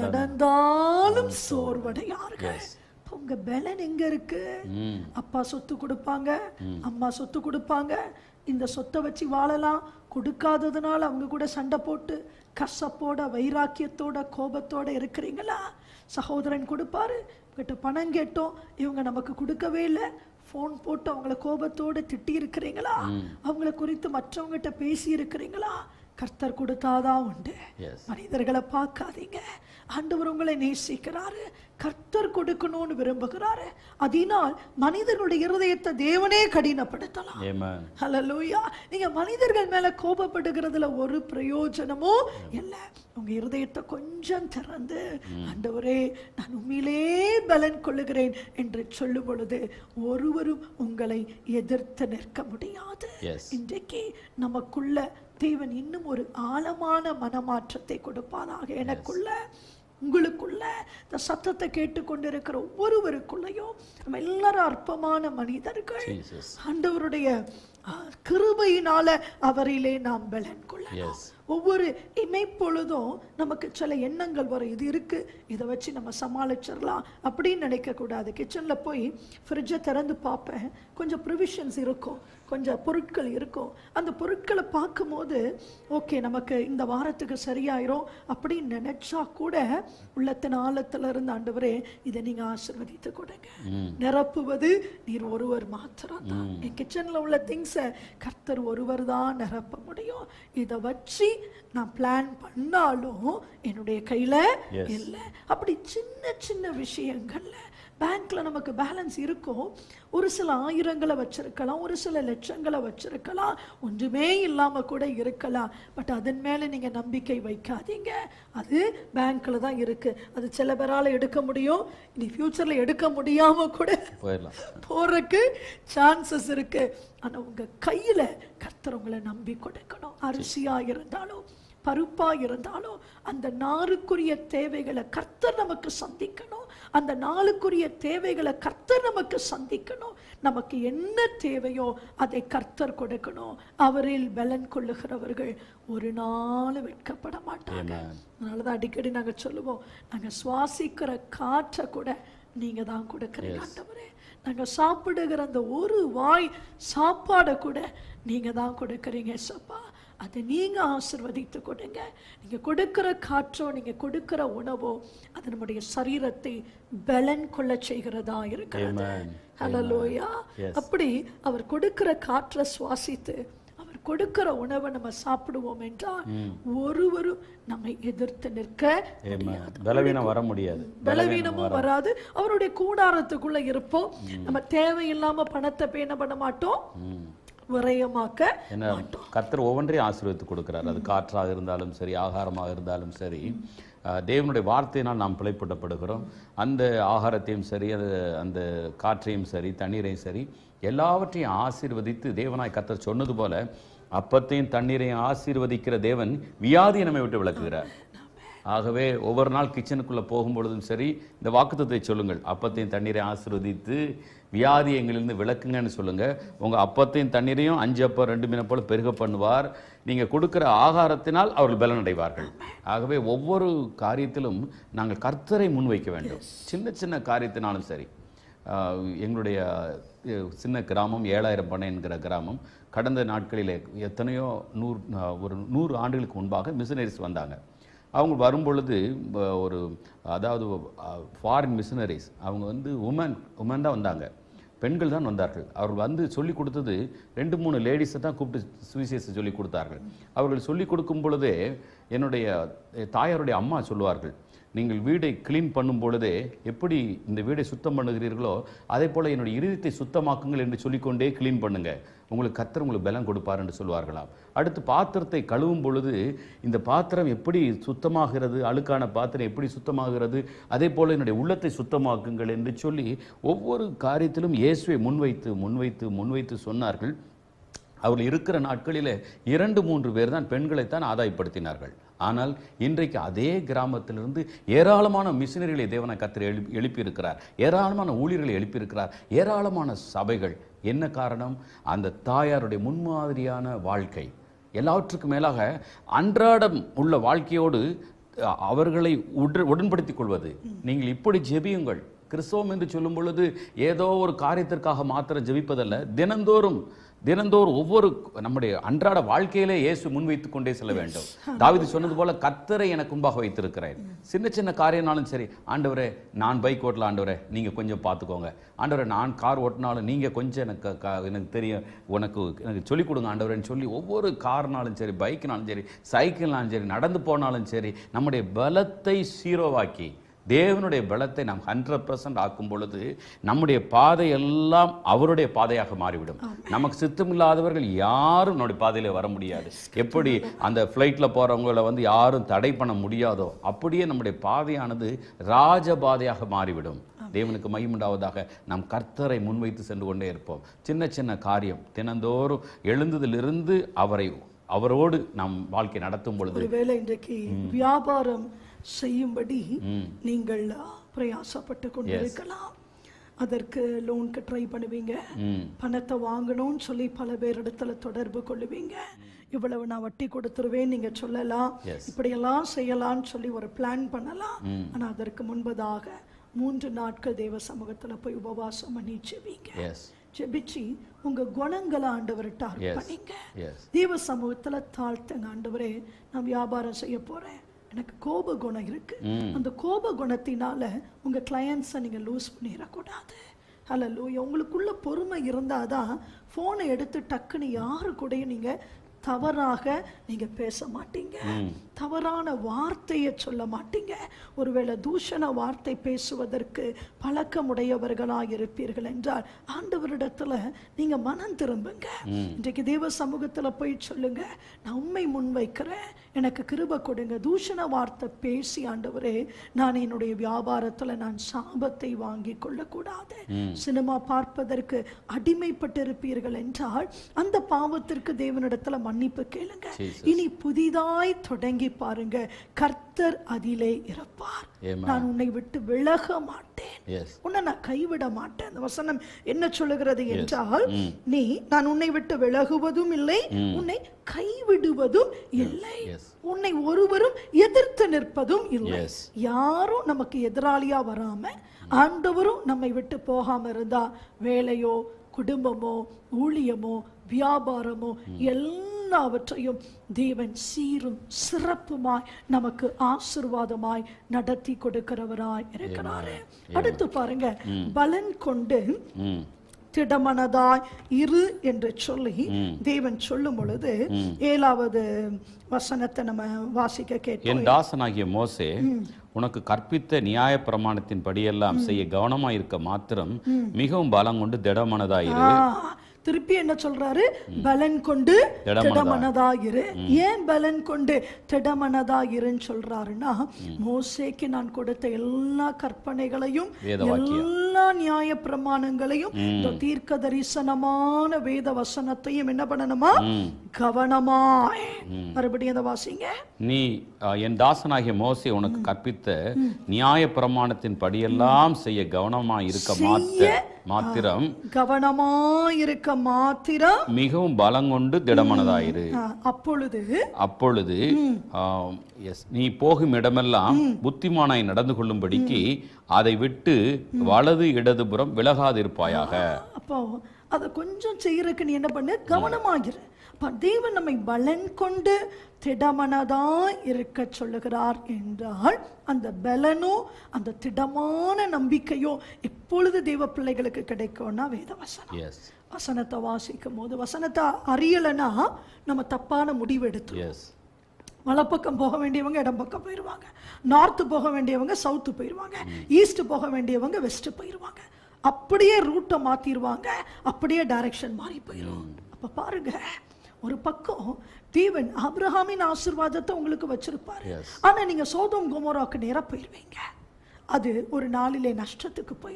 நடந்தாலும் சோர்வடையார்கள் அப்ப உங்க பலன் எங்க இருக்கு
ம்
அப்பா சொத்து கொடுப்பாங்க அம்மா சொத்து கொடுப்பாங்க இந்த சொத்தை வச்சு வாழலாம் கொடுக்காததுனால அவங்க கூட சண்டை போட்டு கசப்போட வைராக்கியத்தோட கோபத்தோட இருக்கிறீங்களா சகோதரன் கொடுப்பாரு கிட்ட பணம் கேட்டோம் இவங்க நமக்கு கொடுக்கவே இல்லை ஃபோன் போட்டு அவங்கள கோபத்தோட திட்டி இருக்கிறீங்களா அவங்கள குறித்து மற்றவங்ககிட்ட பேசி இருக்கிறீங்களா கர்த்தர் கொடுத்தாதான் உண்டு
எஸ்
மனிதர்களை பார்க்காதீங்க ஆண்டவர் உங்களை நேசிக்கிறாரு கர்த்தர் கொடுக்கணும்னு விரும்புகிறாரு அதனால் மனிதர்களுடைய இருதயத்தை தேவனே கடினப்படுத்தலாம்
ஏமன்
ஹalleluya நீங்க மனிதர்கள் மேல கோபப்படுகிறதுல ஒரு பிரயோஜனமும் இல்லை உங்க இருதயத்தை கொஞ்சம் திறந்து ஆண்டவரே நான் உண்மையிலே பலன் கொள்ளுகிறேன் என்று சொல்லும் பொழுது ஒருவரும் உங்களை எதிர்த்து நிற்க முடியாது
எஸ்
இன்றைக்கு நமக்குள்ள தேவன் இன்னும் ஒரு ஆழமான மனமாற்றத்தை கொடுப்பானாக எனக்குள்ள உங்களுக்குள்ள இந்த சத்தத்தை கேட்டுக்கொண்டிருக்கிற ஒவ்வொருவருக்குள்ளயும் நம்ம எல்லாரும் அற்பமான மனிதர்கள்
ஜீசஸ்
ஆண்டவருடைய ஆ, கிருபையினால அவரிலே நாம் பலன் கொள்ளலாம்
எஸ்
ஒவ்வொரு இமைப்பொழுதும் நமக்கு சில எண்ணங்கள் வரும் இது இருக்கு இதை வச்சு நம்ம சமாளிச்சிடலாம் அப்படின்னு நினைக்க கூடாது கிச்சன்ல போய் ஃப்ரிட்ஜை திறந்து பார்ப்பேன் கொஞ்சம் ப்ரிவிஷன்ஸ் இருக்கும் கொஞ்சம் பொருட்கள் இருக்கும் அந்த பொருட்களை பார்க்கும்போது ஓகே நமக்கு இந்த வாரத்துக்கு சரியாயிரும் அப்படின்னு நினைச்சா கூட உள்ளத்தின் ஆழத்துல இருந்து ஆண்டவரே இதை நீங்க ஆசிர்வதித்து கொடுங்க
ம்
நிரப்புவது நீர் ஒருவர் மாத்திரம் தான் என் கிச்சன்ல உள்ள திங்ஸை கர்த்தர் ஒருவர் தான் நிரப்ப முடியும் இதை வச்சு நான் பிளான் பண்ணாலும் என்னுடைய கையில
Yes.
இல்லை அப்படி சின்ன சின்ன விஷயங்கள்ல பேங்க்ல நமக்கு பேலன்ஸ் இருக்கும் ஒரு சில ஆயிரங்களை வச்சிருக்கலாம் ஒரு சில லட்சங்களை வச்சிருக்கலாம் ஒன்றுமே இல்லாம கூட இருக்கலாம் பட் அதன் மேல நீங்க நம்பிக்கை வைக்காதீங்க அது பேங்க்ல தான் இருக்கு அது சில பேரால எடுக்க முடியும் இனி ஃபியூச்சர்ல எடுக்க முடியாம கூட
போயிடலாம்
போறதுக்கு சான்சஸ் இருக்கு ஆனா உங்க கையில கர்த்தர் உங்களை நம்பி கொடுக்கணும் அரிசியா இருந்தாலும் பருப்பா இருந்தாலும் அந்த நாளுக்குரிய தேவைகளை கர்த்தர் நமக்கு சந்திக்கணும் அந்த நாளுக்குரிய தேவைகளை கர்த்தர் நமக்கு சந்திக்கணும் நமக்கு என்ன தேவையோ அதை கர்த்தர் கொடுக்கணும் அவரில் பலன் கொள்ளுகிறவர்கள் ஒரு நாள் வெட்கப்பட மாட்டாங்க
Amen.
அதனாலதான் அடிக்கடி நாங்க சொல்லுவோம் நாங்க சுவாசிக்கிற காற்றை கூட நீங்க தான் கொடுக்குறீங்க ஆண்டவரே நாங்க சாப்பிடுகிற அந்த ஒரு வாய் சாப்பாடை கூட நீங்க தான் கொடுக்குறீங்க சப்பா அதை நீங்க ஆசிர்வதித்து கொடுங்க நீங்க கொடுக்கிற காற்றோ நீங்க கொடுக்கிற உணவோ அது நம்முடைய சரீரத்தை பலன் கொள்ள செய்கிறதா இருக்கிறது
Amen.
ஹalleluya
Yes.
அப்படி அவர் கொடுக்கிற காற்றை சுவாசித்து அவர் கொடுக்கிற உணவை நம்ம சாப்பிடுவோம் என்றால் ஒருவரும் நம்மை எதிர்த்து நிற்க
ஏமன் பலவீனம் வர முடியாது
பலவீனமும் வராது அவருடைய கூடாரத்துக்குள்ள இருப்போம் நம்ம தேவையில்லாம பணத்தை பேண பண்ண மாட்டோம்
ம்
விரயமாக்க
என்ன கர்த்தர் ஒவ்வொன்றையும் ஆசீர்வதித்து கொடுக்கிறார் அது காற்றாக இருந்தாலும் சரி ஆகாரமாக இருந்தாலும் சரி அஹ், தேவனுடைய வார்த்தையினால் நாம் பிழைப்படப்படுகிறோம் அந்த ஆகாரத்தையும் சரி அது அந்த காற்றையும் சரி தண்ணீரையும் சரி எல்லாவற்றையும் ஆசீர்வதித்து தேவனாய் கர்த்தர் சொன்னது போல அப்பத்தையும் தண்ணீரையும் ஆசீர்வதிக்கிற தேவன் வியாதியை நம்மை விட்டு விளக்குகிறார் ஆகவே ஒவ்வொரு நாள் கிச்சனுக்குள்ளே போகும்பொழுதும் சரி இந்த வாக்குத்தத்தை சொல்லுங்கள் அப்பத்தையும் தண்ணீரை ஆசீர்வதித்து வியாதி எங்களிலிருந்து விளக்குங்கன்னு சொல்லுங்க உங்க அப்பத்தையும் தண்ணீரையும் அஞ்சு அப்பம் ரெண்டு மீனை போல பெருக பண்ணுவார் நீங்க கொடுக்கிற ஆகாரத்தினால் அவர்கள் பலன் அடைவார்கள் ஆகவே ஒவ்வொரு காரியத்திலும் நாங்கள் கர்த்தரை முன்வைக்க வேண்டும் சின்ன சின்ன காரியத்தினாலும் சரி ஆஹ் எங்களுடைய அஹ், சின்ன கிராமம் ஏழாயிரம் பண்ணை என்கிற கிராமம் கடந்த நாட்களிலே எத்தனையோ நூறு ஆஹ், ஒரு நூறு ஆண்டுகளுக்கு முன்பாக மிஷனரிஸ் வந்தாங்க அவங்க வரும்பொழுது ப- ஒரு அதாவது ஃபாரின் மிஷனரிஸ் அவங்க வந்து உமன் உமன் தான் வந்தாங்க பெண்கள் தான் வந்தார்கள் அவர்கள் வந்து சொல்லி கொடுத்தது ரெண்டு மூணு லேடிஸை தான் கூப்பிட்டு சுவிசேஷம் சொல்லி கொடுத்தார்கள் அவர்கள் சொல்லி கொடுக்கும் பொழுதே என்னுடைய அஹ், தாயாருடைய அம்மா சொல்லுவார்கள் நீங்கள் வீடை க்ளீன் பண்ணும் பொழுதே எப்படி இந்த வீடை சுத்தம் பண்ணுகிறீர்களோ அதே போல என்னுடைய இருதயத்தை சுத்தமாக்குங்கள் என்று சொல்லிக்கொண்டே க்ளீன் பண்ணுங்க உங்களுக்கு கத்தர் உங்களுக்கு பலம் கொடுப்பார் என்று சொல்வார்களாம் அடுத்து பாத்திரத்தை கழுவும் பொழுது இந்த பாத்திரம் எப்படி சுத்தமாகிறது அழுக்கான பாத்திரம் எப்படி சுத்தமாகிறது அதே போல என்னுடைய உள்ளத்தை சுத்தமாக்குங்கள் என்று சொல்லி ஒவ்வொரு காரியத்திலும் இயேசுவை முன்வைத்து முன்வைத்து முன்வைத்து சொன்னார்கள் அவர்கள் இருக்கிற நாட்களிலே இரண்டு மூன்று பேர் தான் பெண்களைத்தான் ஆதாயப்படுத்தினார்கள் ஆனால் இன்றைக்கு அதே கிராமத்திலிருந்து ஏராளமான மிஷினரிகளை தேவனை கத்திர எழுப்பி எழுப்பியிருக்கிறார் ஏராளமான ஊழியர்களை எழுப்பியிருக்கிறார் ஏராளமான சபைகள் என்ன காரணம் அந்த தாயாருடைய முன்மாதிரியான வாழ்க்கை எல்லாவற்றுக்கும் மேலாக அன்றாடம் உள்ள வாழ்க்கையோடு அ- அவர்களை உட உடன்படுத்திக் கொள்வது நீங்கள் இப்படி ஜெபியுங்கள் கிறிஸ்தவம் என்று சொல்லும் பொழுது ஏதோ ஒரு காரியத்திற்காக மாத்திரம் ஜெபிப்பதல்ல தினந்தோறும் தினந்தோறும் ஒவ்வொரு நம்முடைய அன்றாட வாழ்க்கையிலே இயேசு முன்வைத்துக் கொண்டே செல்ல வேண்டும் தாவீது சொன்னது போல கர்த்தரை எனக்கு முன்பாக வைத்திருக்கிறேன் சின்ன சின்ன காரியம்னாலும் சரி ஆண்டவரே நான் பைக் ஓட்டல ஆண்டவரே நீங்க கொஞ்சம் பார்த்துக்கோங்க ஆண்டவரே நான் கார் ஓட்டினாலும் நீங்க கொஞ்சம் எனக்கு க- எனக்கு தெரியும் உனக்கு எனக்கு சொல்லிக் கொடுங்க ஆண்டவரேன்னு சொல்லி ஒவ்வொரு கார்னாலும் சரி பைக்னாலும் சரி சைக்கிள்னாலும் சரி நடந்து போனாலும் சரி நம்முடைய பலத்தை சீரோவாக்கி தேவனுடைய பலத்தை நாம் ஹண்ட்ரட் பர்சன்ட் ஆக்கும் பொழுது நம்முடைய பாதை எல்லாம் அவருடைய பாதையாக மாறிவிடும் நமக்கு சித்தமில்லாதவர்கள் யாரும் நம்முடைய பாதையில வர முடியாது எப்படி அந்த ஃப்ளைட்டில் போறவங்கள வந்து யாரும் தடை பண்ண முடியாதோ அப்படியே நம்முடைய பாதையானது ராஜ பாதையாக மாறிவிடும் தேவனுக்கு மகிமுண்டாவதாக நாம் கர்த்தரை முன்வைத்து சென்று கொண்டே இருப்போம் சின்ன சின்ன காரியம் தினந்தோறும் எழுந்ததிலிருந்து அவரை அவரோடு நாம் வாழ்க்கை நடத்தும் பொழுது
ஒருவேளை இன்றைக்கு வியாபாரம் செய்யும்படி நீங்கள் பிரயாசப்பட்டு கொண்டிருக்கலாம் அதற்கு லோனுக்கு ட்ரை பண்ணுவீங்க
ம்
பணத்தை வாங்கணும்னு சொல்லி பல பேர் இடத்துல தொடர்பு கொள்ளுவீங்க இவ்வளவு நான் வட்டி கொடுத்துருவேன் நீங்க சொல்லலாம்
Yes.
இப்படியெல்லாம் செய்யலாம்னு சொல்லி ஒரு பிளான் பண்ணலாம் ஆனா அதற்கு முன்பதாக மூன்று நாட்கள் தேவ சமூகத்துல போய் உபவாசம் பண்ணி ஜெபிங்க
எஸ்
ஜெபிச்சு உங்க குணங்களை ஆண்டவர்கிட்ட அர்ப்பணிங்க
எஸ்
தேவ சமூகத்துல தாழ்த்துங்க ஆண்டவரே நான் வியாபாரம் செய்ய போறேன் எனக்கு கோப குணம் இருக்கு அந்த கோப குணத்தினால உங்க கிளையன்ஸை நீங்க லூஸ் பண்ணிடக்கூடாது அல்ல லூயா உங்களுக்குள்ள பொறுமை இருந்தாதான் ஃபோனை எடுத்து டக்குன்னு யாரு கூடயும் நீங்க தவறாக நீங்க பேச மாட்டீங்க தவறான வார்த்தையை சொல்ல மாட்டீங்க ஒருவேளை தூஷண வார்த்தை பேசுவதற்கு பழக்கமுடையவர்களாக இருப்பீர்கள் என்றால் ஆண்டவரிடத்துல நீங்க மனம் திரும்புங்க இன்றைக்கு தேவ சமூகத்துல போய் சொல்லுங்க நான் உண்மை முன்வைக்கிறேன் எனக்கு கிருப கொடுங்க தூஷண வார்த்தை பேசி ஆண்டவரே நான் என்னுடைய வியாபாரத்துல நான் சாபத்தை வாங்கி கொள்ளக்கூடாது சினிமா பார்ப்பதற்கு அடிமைப்பட்டிருப்பீர்கள் என்றால் அந்த பாவத்திற்கு தேவனிடத்துல மன்னிப்பு கேளுங்க
Jesus.
இனி புதிதாய் தொடங்கி பாருங்க கர்த்தர் அதிலே இருப்பார்
Amen.
நான் உன்னை விட்டு விலக மாட்டேன்
எஸ்
உன்னை நான் கைவிட மாட்டேன் அந்த வசனம் என்ன சொல்லுகிறது என்றால் நீ நான் உன்னை விட்டு விலகுவதும் இல்லை உன்னை கைவிடுவதும் இல்லை
எஸ்
உன்னை ஒருவரும் எதிர்த்து நிற்பதும் இல்லை
Yes.
யாரும் நமக்கு எதிராளியா வராம ஆண்டவரும் நம்மை விட்டு போகாம இருந்தா வேலையோ குடும்பமோ ஊழியமோ வியாபாரமோ எல்லாவற்றையும் தேவன் சீரும் சிறப்புமாய் நமக்கு ஆசிர்வாதமாய் நடத்தி கொடுக்கிறவராய் இருக்கிறாரு அடுத்து பாருங்க பலன் கொண்டு
ம்
திடமனதாய் இரு என்று சொல்லி தேவன் சொல்லும் பொழுது ஏழாவது வசனத்தை நம்ம வாசிக்க கேட்டோம்
என் தாசனாகிய மோசே உனக்கு கற்பித்த நியாய பிரமாணத்தின் படியெல்லாம் செய்ய கவனமா இருக்க மாத்திரம் மிகவும் பலம் கொண்டு திடமனதாயிரு
ஆ, திருப்பி என்ன சொல்றாரு பலன் கொண்டு
திடமனதா-
திடமனதாயிரு ஏன் பலன் கொண்டு திடமனதாயிருன்னு சொல்றாருன்னா மோசேக்கு நான் கொடுத்த எல்லா கற்பனைகளையும்
வேத வாக்கியம்.
எல்லா நியாய பிரமாணங்களையும் இந்த தீர்க்க தரிசனமான வேத வசனத்தையும் என்ன பண்ணணுமா கவனமாய் மறுபடியும் அதை வாசிங்க
நீ அஹ், என் தாசனாகிய மோசே உனக்கு கற்பித்த நியாய பிரமாணத்தின் படியெல்லாம் செய்ய கவனமா இருக்க மாத்த மாத்திரம்
கவனமாயிருக்க மாத்திரம்
மிகவும் பலம் கொண்டு திடமனதாயிரு
ஆ, அப்பொழுது
அப்பொழுது ஆம், yes, நீ போகும் இடமெல்லாம் புத்திமானாய் நடந்து கொள்ளும்படிக்கு அதை விட்டு வலது இடதுபுறம் விலகாதிருப்பாயாக
அப்போ அதை கொஞ்சம் செய்யறதுக்கு நீ என்ன பண்ணு கவனமாகிரு அப்ப தேவன் நம்மை பலன் கொண்டு திடமனதா இருக்க சொல்லுகிறார் என்றால் அந்த பலனும் அந்த திடமான நம்பிக்கையும் எப்பொழுது தேவ பிள்ளைகளுக்கு கிடைக்கும்னா வேத வசனம்
எஸ்
வசனத்தை வாசிக்கும் போது வசனத்தை அறியலைன்னா நம்ம தப்பான முடிவு எடுத்து
எஸ்
வலப்பக்கம் போக வேண்டியவங்க இடம் பக்கம் போயிடுவாங்க நார்த்து போக வேண்டியவங்க சவுத்து போயிடுவாங்க ஈஸ்ட் போக வேண்டியவங்க வெஸ்ட் போயிடுவாங்க அப்படியே ரூட்டை மாத்திடுவாங்க அப்படியே டைரக்ஷன் மாறி போயிடும் அப்ப பாருங்க ஒரு பக்கம் தேவன் ஆபிரகாமின் ஆசீர்வாதத்தை உங்களுக்கு வச்சிருப்பாரு
Yes.
ஆனா நீங்க சோதம் குமோராக்கு நேரா போயிடுவீங்க அது ஒரு நாளிலே நஷ்டத்துக்கு போயிடும்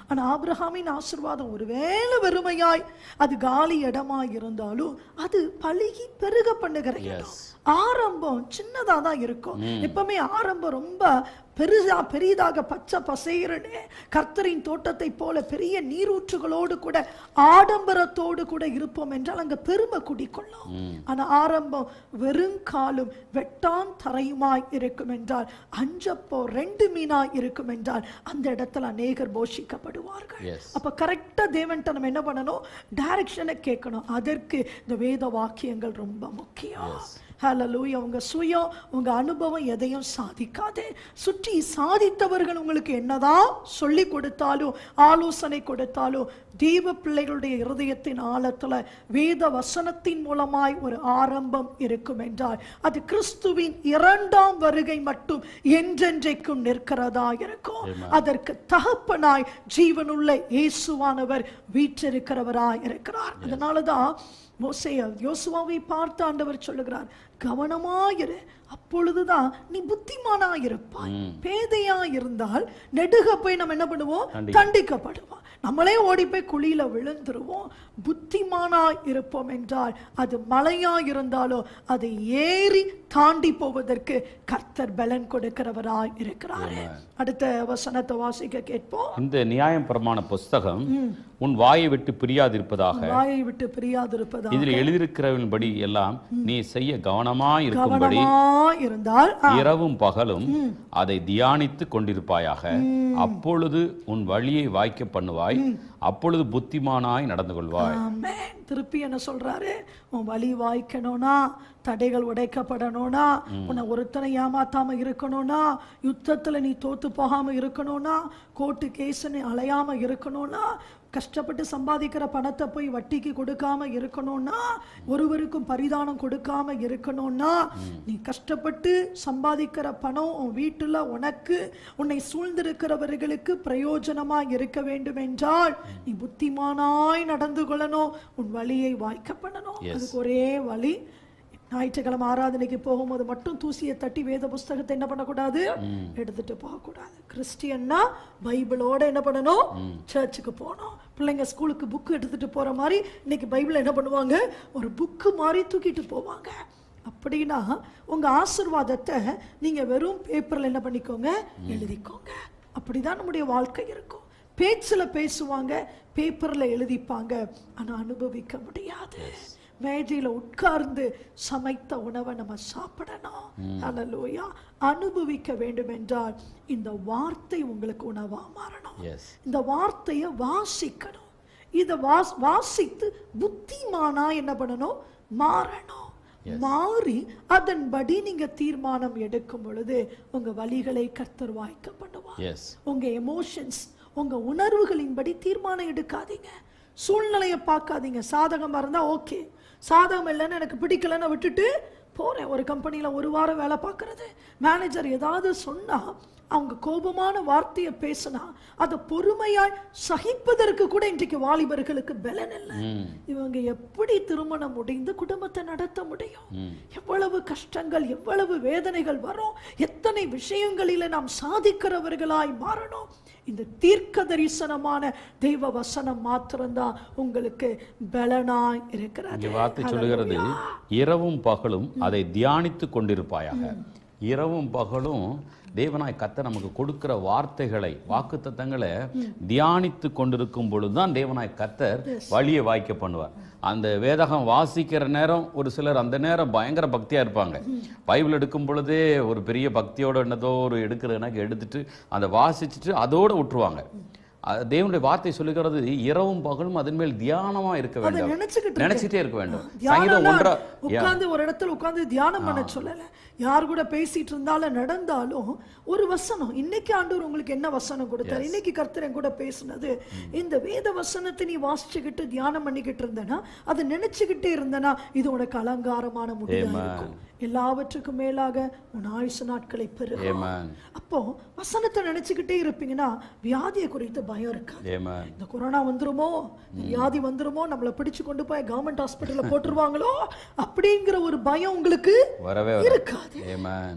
ஆனா ஆபிரகாமின் ஆசீர்வாதம் ஒருவேளை வெறுமையாய் அது காலி இடமாய் இருந்தாலும் அது பழுகி பெருக பண்ணுகிற இடம் ஆரம்பம் சின்னதா தான் இருக்கும் எப்பவுமே ஆரம்பம் ரொம்ப பெருசா பெரிதாக பச்சை பசேரனே கர்த்தரின் தோட்டத்தை போல பெரிய நீரூற்றுகளோடு கூட ஆடம்பரத்தோடு கூட இருப்போம் என்றால் அங்க பெருமை குடிக்கொள்ளும் ஆனா ஆரம்பம் வெறுங்காலும் வெட்டான் தரையுமாய் இருக்கும் என்றால் அஞ்சப்போ ரெண்டு மீனாய் இருக்கும் என்றால் அந்த இடத்துல அநேகர் போஷிக்கப்படுவார்கள்
Yes.
அப்ப கரெக்டா தேவன்ட்ட நம்ம என்ன பண்ணணும் டைரக்ஷனை கேட்கணும் அதற்கு இந்த வேத வாக்கியங்கள் ரொம்ப முக்கியம் ஹalleluya உங்க சுயம் உங்க அனுபவம் எதையும் சாதிக்காது சுற்றி சாதித்தவர்கள் உங்களுக்கு என்னதான் சொல்லி கொடுத்தாலும் ஆலோசனை கொடுத்தாலும் தெய்வ பிள்ளைகளுடைய இருதயத்தின் ஆழத்துல வேத வசனத்தின் மூலமாய் ஒரு ஆரம்பம் இருக்கும் என்றால் அது கிறிஸ்துவின் இரண்டாம் வருகை மட்டும் என்றென்றைக்கும் நிற்கிறதா இருக்கும் அதற்கு தகப்பனாய் ஜீவனுள்ள இயேசுவானவர் வீற்றிருக்கிறவராய் இருக்கிறார் அதனாலதான் மோசேயா யோசுவாவை பார்த்து ஆண்டவர் சொல்லுகிறார் கவனமாயிரு அப்பொழுதுதான் நீ புத்திமானா இருப்பாய் பேதையா இருந்தால் நெடுக போய் நம்ம என்ன பண்ணுவோம் தண்டிக்கப்படுவோம் நம்மளே ஓடி போய் குழியில விழுந்துருவோம் புத்திமானா இருப்போம் என்றால் அது மலையா இருந்தாலும் அதை ஏறி தாண்டி போவதற்கு கர்த்தர் பலன் கொடுக்கிறவராய் இருக்கிறாரு அடுத்த வசனத்தை வாசிக்க கேட்போம்
இந்த நியாயம் பிரமாண புஸ்தகம் உன் வாயை விட்டு பிரியாதிருப்பதாக
வாயை விட்டு பிரியாதிருப்பதா
இதில் எழுதியிருக்கிறவன்படி எல்லாம் நீ செய்ய கவனமாய் இருக்கும்படி
கவனமா இருந்தால்
இரவும் பகலும் அதை தியானித்து கொண்டிருப்பாயாக அப்பொழுது உன் வழியை வாய்க்க பண்ணுவாய் அப்பொழுது புத்திமானாய் நடந்து கொள்வாய்
ஆமென். திருப்பி என்ன சொல்றாரு உன் வழி வாய்க்கணும்னா தடைகள் உடைக்கப்படணும்னா உன்னை ஒருத்தனை ஏமாத்தாம இருக்கணும்னா யுத்தத்துல நீ தோத்து போகாம இருக்கணும்னா கோர்ட்டு கேஸ்ன்னு அலையாம இருக்கணும்னா கஷ்டப்பட்டு சம்பாதிக்கிற பணத்தை போய் வட்டிக்கு கொடுக்காம இருக்கணும்னா ஒருவருக்கும் பரிதானம் கொடுக்காம இருக்கணும்னா நீ கஷ்டப்பட்டு சம்பாதிக்கிற பணம் உன் வீட்டுல உனக்கு உன்னை சூழ்ந்திருக்கிறவர்களுக்கு பிரயோஜனமா இருக்க வேண்டும் என்றால் நீ புத்திமானாய் நடந்து கொள்ளணும் உன் வழியை வாய்க்க பண்ணணும் அதுக்கு ஒரே வழி ஞாயிற்றுக்கிழமை ஆராதனைக்கு போகும்போது மட்டும் தூசியை தட்டி வேத புஸ்தகத்தை என்ன பண்ணக்கூடாது எடுத்துட்டு போகக்கூடாது கிறிஸ்டியன்னா பைபிளோட என்ன பண்ணணும் சர்ச்சுக்கு போகணும் பிள்ளைங்க ஸ்கூலுக்கு புக்கு எடுத்துட்டு போற மாதிரி இன்னைக்கு பைபிள் என்ன பண்ணுவாங்க ஒரு புக்கு மாதிரி தூக்கிட்டு போவாங்க அப்படின்னா உங்க ஆசிர்வாதத்தை நீங்க வெறும் பேப்பர்ல என்ன பண்ணிக்கோங்க எழுதிக்கோங்க அப்படிதான் நம்முடைய வாழ்க்கை இருக்கும் பேச்சுல பேசுவாங்க பேப்பர்ல எழுதிப்பாங்க ஆனா அனுபவிக்க முடியாது மேஜையில உட்கார்ந்து சமைத்த உணவை நம்ம சாப்பிடணும் அல்லலூயா அனுபவிக்க வேண்டும் என்றால் இந்த வார்த்தை உங்களுக்கு உணவா மாறணும்
எஸ்
இந்த வார்த்தையை வாசிக்கணும் இதை வாஸ் வாசித்து புத்திமானா என்ன பண்ணணும் மாறணும் மாறி அதன்படி நீங்க தீர்மானம் எடுக்கும் பொழுது உங்க வழிகளை கர்த்தர் வாய்க்க பண்ணுவார்
எஸ்
உங்க எமோஷன்ஸ் உங்க உணர்வுகளின்படி தீர்மானம் எடுக்காதீங்க சூழ்நிலையை பார்க்காதீங்க சாதகமா இருந்தா ஓகே சாதகம் இல்லைன்னு எனக்கு பிடிக்கலன்னு விட்டுட்டு போறேன் ஒரு கம்பெனியில் ஒரு வாரம் வேலை பார்க்கறது மேனேஜர் ஏதாவது சொன்னா அவங்க கோபமான வார்த்தையை பேசினா அதை பொறுமையாய் சகிப்பதற்கு கூட இன்றைக்கு வாலிபர்களுக்கு பலன் இல்லை இவங்க எப்படி திருமணம் முடிந்து குடும்பத்தை நடத்த முடியும் எவ்வளவு கஷ்டங்கள் எவ்வளவு வேதனைகள் வரும் எத்தனை விஷயங்களில நாம் சாதிக்கிறவர்களாய் மாறணும் இந்த தீர்க்க தரிசனமான தெய்வ வசனம் மாத்திரம்தான் உங்களுக்கு பலனாய் இருக்கிறது
இங்கே வார்த்தை சொல்லுகிறது இரவும் பகலும் அதை தியானித்து கொண்டிருப்பாயாக இரவும் பகலும் தேவனாய் கத்த நமக்கு கொடுக்கிற வார்த்தைகளை வாக்குத்தத்தங்களை தியானித்து கொண்டிருக்கும் பொழுதுதான் தேவனாய் கத்தர் வழியை வாய்க்க பண்ணுவார் அந்த வேதகம் வாசிக்கிற நேரம் ஒரு சிலர் அந்த நேரம் பயங்கர பக்தியா இருப்பாங்க பைபிள் எடுக்கும் பொழுதே ஒரு பெரிய பக்தியோட என்னதோ ஒரு எடுக்கிற எனக்கு எடுத்துட்டு அதை வாசிச்சுட்டு அதோட விட்டுருவாங்க அது தேவனுடைய வார்த்தை சொல்லுகிறது இரவும் பகலும் அதன் மேல் தியானமா இருக்க
அதை
வேண்டும்
நினைச்சுக்கிட்டு
நினைச்சிட்டே இருக்க வேண்டும் சங்கீதம்
தியானம்னா
ஒன்றா
உட்கார்ந்து ஒரு இடத்துல உட்கார்ந்து தியானம் பண்ண சொல்லல யார் கூட பேசிட்டு இருந்தாலும் நடந்தாலும் ஒரு வசனம் இன்னைக்கு ஆண்டவர் உங்களுக்கு என்ன வசனம் கொடுத்தாரு இன்னைக்கு கர்த்தர் என் கூட பேசுனது இந்த வேத வசனத்தை நீ வாசிச்சுக்கிட்டு தியானம் பண்ணிக்கிட்டு இருந்தனா அதை நினைச்சுக்கிட்டே இருந்தனா இது உனக்கு அலங்காரமான முடிவா இருக்கும் எல்லாவற்றுக்கும் மேலாக உன் ஆயுசு நாட்களை பெருகும்
ஏமன்
அப்போ வசனத்தை நினைச்சுக்கிட்டே இருப்பீங்கன்னா வியாதியை குறித்து பயம் இருக்காது
ஏமன்
இந்த கொரோனா வந்துருமோ இந்த வியாதி வந்துருமோ நம்மளை பிடிச்சு கொண்டு போய் கவர்மெண்ட் ஹாஸ்பிட்டல்ல போட்டுருவாங்களோ அப்படிங்கிற ஒரு பயம் உங்களுக்கு
வரவே வர
இருக்காது
ஏமன்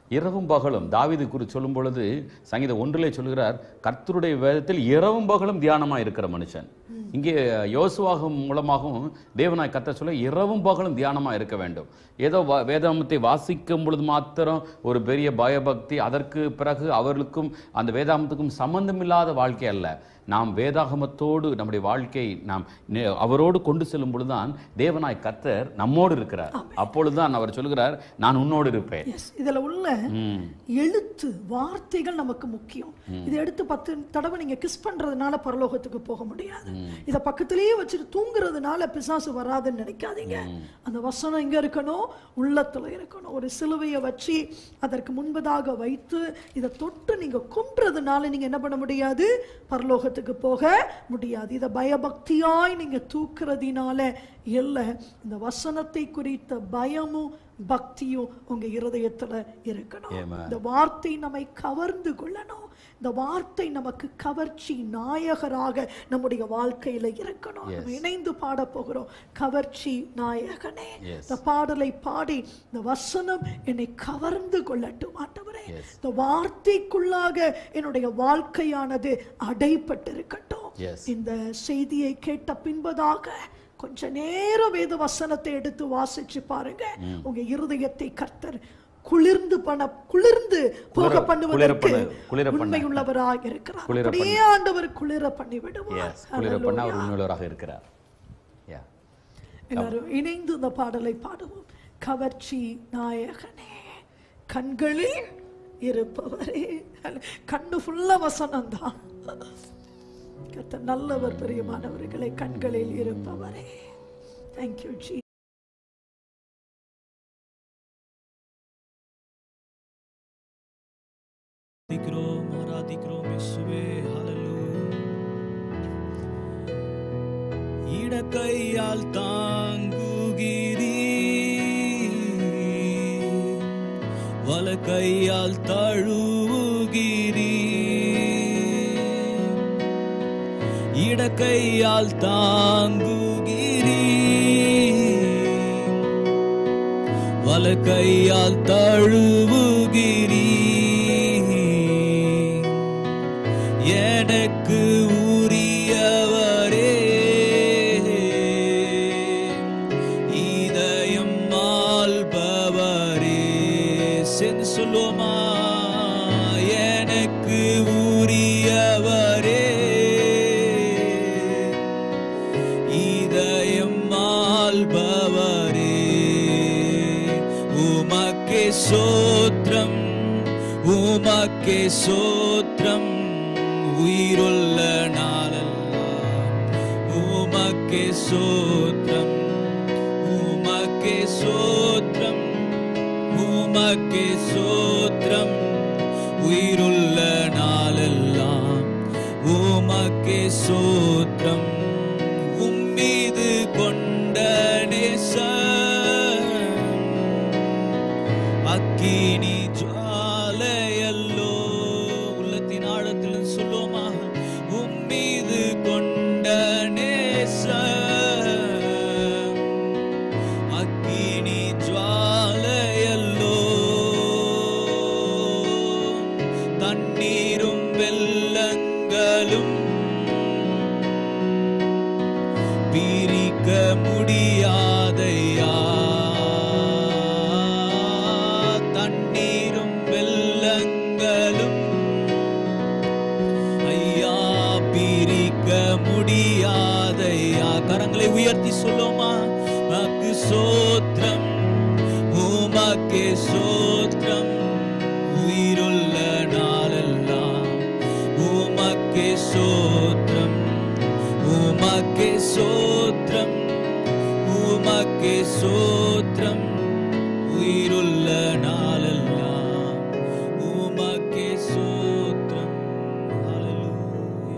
இரவும் பகலும் தாவீது குறித்து சொல்லும் பொழுது சங்கீதம் ஒன்றிலே சொல்கிறார் கர்த்தருடைய வேதத்தில் இரவும் பகலும் தியானமா இருக்கிற மனுஷன் இங்கே யோசுவாகம் மூலமாகவும் தேவனாய் கர்த்தர் சொல்ல இரவும் பகலும் தியானமா இருக்க வேண்டும் ஏதோ வ- வேதாமத்தை வாசிக்கும் பொழுது மாத்திரம் ஒரு பெரிய பயபக்தி அதற்கு பிறகு அவர்களுக்கும் அந்த வேதாமத்துக்கும் சம்பந்தமில்லாத வாழ்க்கை அல்ல நாம் வேதாகமத்தோடு நம்முடைய வாழ்க்கை நாம் நே- அவரோடு கொண்டு செல்லும் பொழுதுதான் தேவனாய் கர்த்தர் நம்மோடு இருக்கிறார் அப்பொழுதுதான் அவர் சொல்கிறார் நான் உன்னோடு இருப்பேன்
எஸ் இதுல உள்ள
ம்.
எழுத்து வார்த்தைகள் நமக்கு முக்கியம் இதை எடுத்து பத்து தடவை நீங்க கிஸ் பண்றதுனால பரலோகத்துக்கு போக முடியாது இத பக்கத்திலேயே வச்சுட்டு தூங்குறதுனால பிசாசு வராதுன்னு நினைக்காதீங்க அந்த வசனம் எங்க இருக்கணும் உள்ளத்துல இருக்கணும் ஒரு சிலுவையை வச்சு அதற்கு முன்பதாக வைத்து இதை தொட்டு நீங்க குன்றதுனால நீங்க என்ன பண்ண முடியாது பரலோகத்துக்கு போக முடியாது இதை பயபக்தியாய் நீங்க தூக்குறதினால இல்லை இந்த வசனத்தை குறித்த பயமும் பக்தியும் உங்க இருதயத்துல இருக்கணும்
Amen.
இந்த வார்த்தை நம்மை கவர்ந்து கொள்ளணும் இந்த வார்த்தை நமக்கு கவர்ச்சி நாயகராக நம்முடைய வாழ்க்கையில இருக்கணும் நம்ம இணைந்து பாட போகிறோம் கவர்ச்சி நாயகனே
Yes.
இந்த பாடலை பாடி இந்த வசனம் என்னை கவர்ந்து கொள்ளட்டும் ஆண்டவரே
Yes.
இந்த வார்த்தைக்குள்ளாக என்னுடைய வாழ்க்கையானது அடைப்பட்டிருக்கட்டும்
Yes.
இந்த செய்தியை கேட்ட பின்பதாக கொஞ்ச நேரம் வேத வசனத்தை எடுத்து வாசிச்சு பாருங்க உங்க இருதயத்தை கர்த்தர் குளிர்ந்து பண்ண குளிர்ந்து போக
குளிர-
பண்ணுவதற்கு
குளிர பண்ண- குளிர பண்ண.
உண்மை உள்ளவராக இருக்கிறார்
குளிர
அப்படியே ஆண்டவர் குளிர பண்ணி விடுவார்
எஸ் குளிர பண்ண அவர் உண்மையுள்ளவராக இருக்கிறார் யா
எல்லாரும் இணைந்து இந்த பாடலை பாடுவோம் கவர்ச்சி நாயகனே கண்களில் இருப்பவரே கண்ணு ஃபுல்லா வசனம் தான் கர்த்தர் நல்லவர் பிரியமானவர்களை கண்களில் இருப்பவரே தேங்க்யூ ஜி
ஆராதிக்கிறோம் ஆராதிக்கிறோம் இயேசுவே ஹalleluya இடக்கையால் தாங்குகிறீ வலக்கையால் தழுவுகிறீ இடக்கையால் தாங்குகிறீ வலக்கையால் தழுவுகிறீ எனக்கு உரியவரே இதயம் ஆள்பவரே சென்று சொல்லுவோமா எனக்கு உரியவரே இதயம் ஆள்பவரே உமக்கே சோத்ரம் உமக்கே சோத்ரம் உயிருள்ள நாளெல்லாம் உமக்கே சோத்ரம் உமக்கே சோத்ரம் உமக்கே சோத்ரம் உயிருள்ள நாளெல்லாம் உமக்கே சோத்ரம் உம்மீது கொண்ட நேசம் அக்கினி ஜுவாலையல்லோ உள்ளத்தின் ஆழத்தில் சொல்லுவோமா உம்மீது கொண்ட நேசம் அக்கினி ஜுவாலையல்லோ தண்ணீரும் வெள்ளங்களும் பிரிக்க முடியாதையா தண்ணீரும் வெள்ளங்களும் ஐயா பிரிக்க முடியாதையா கரங்களை உயர்த்தி சொல்லுமா உமக்கு சோத்திரம் உமக்கே சோத்திரம் உயிருள்ள நாளெல்லாம் உமக்கே சோத்திரம் உமக்கே சோத்திரம் உமக்கே சோத்திரம் உயிருள்ள நாளெல்லாம் உமக்கே சோத்திரம் ஹalleluya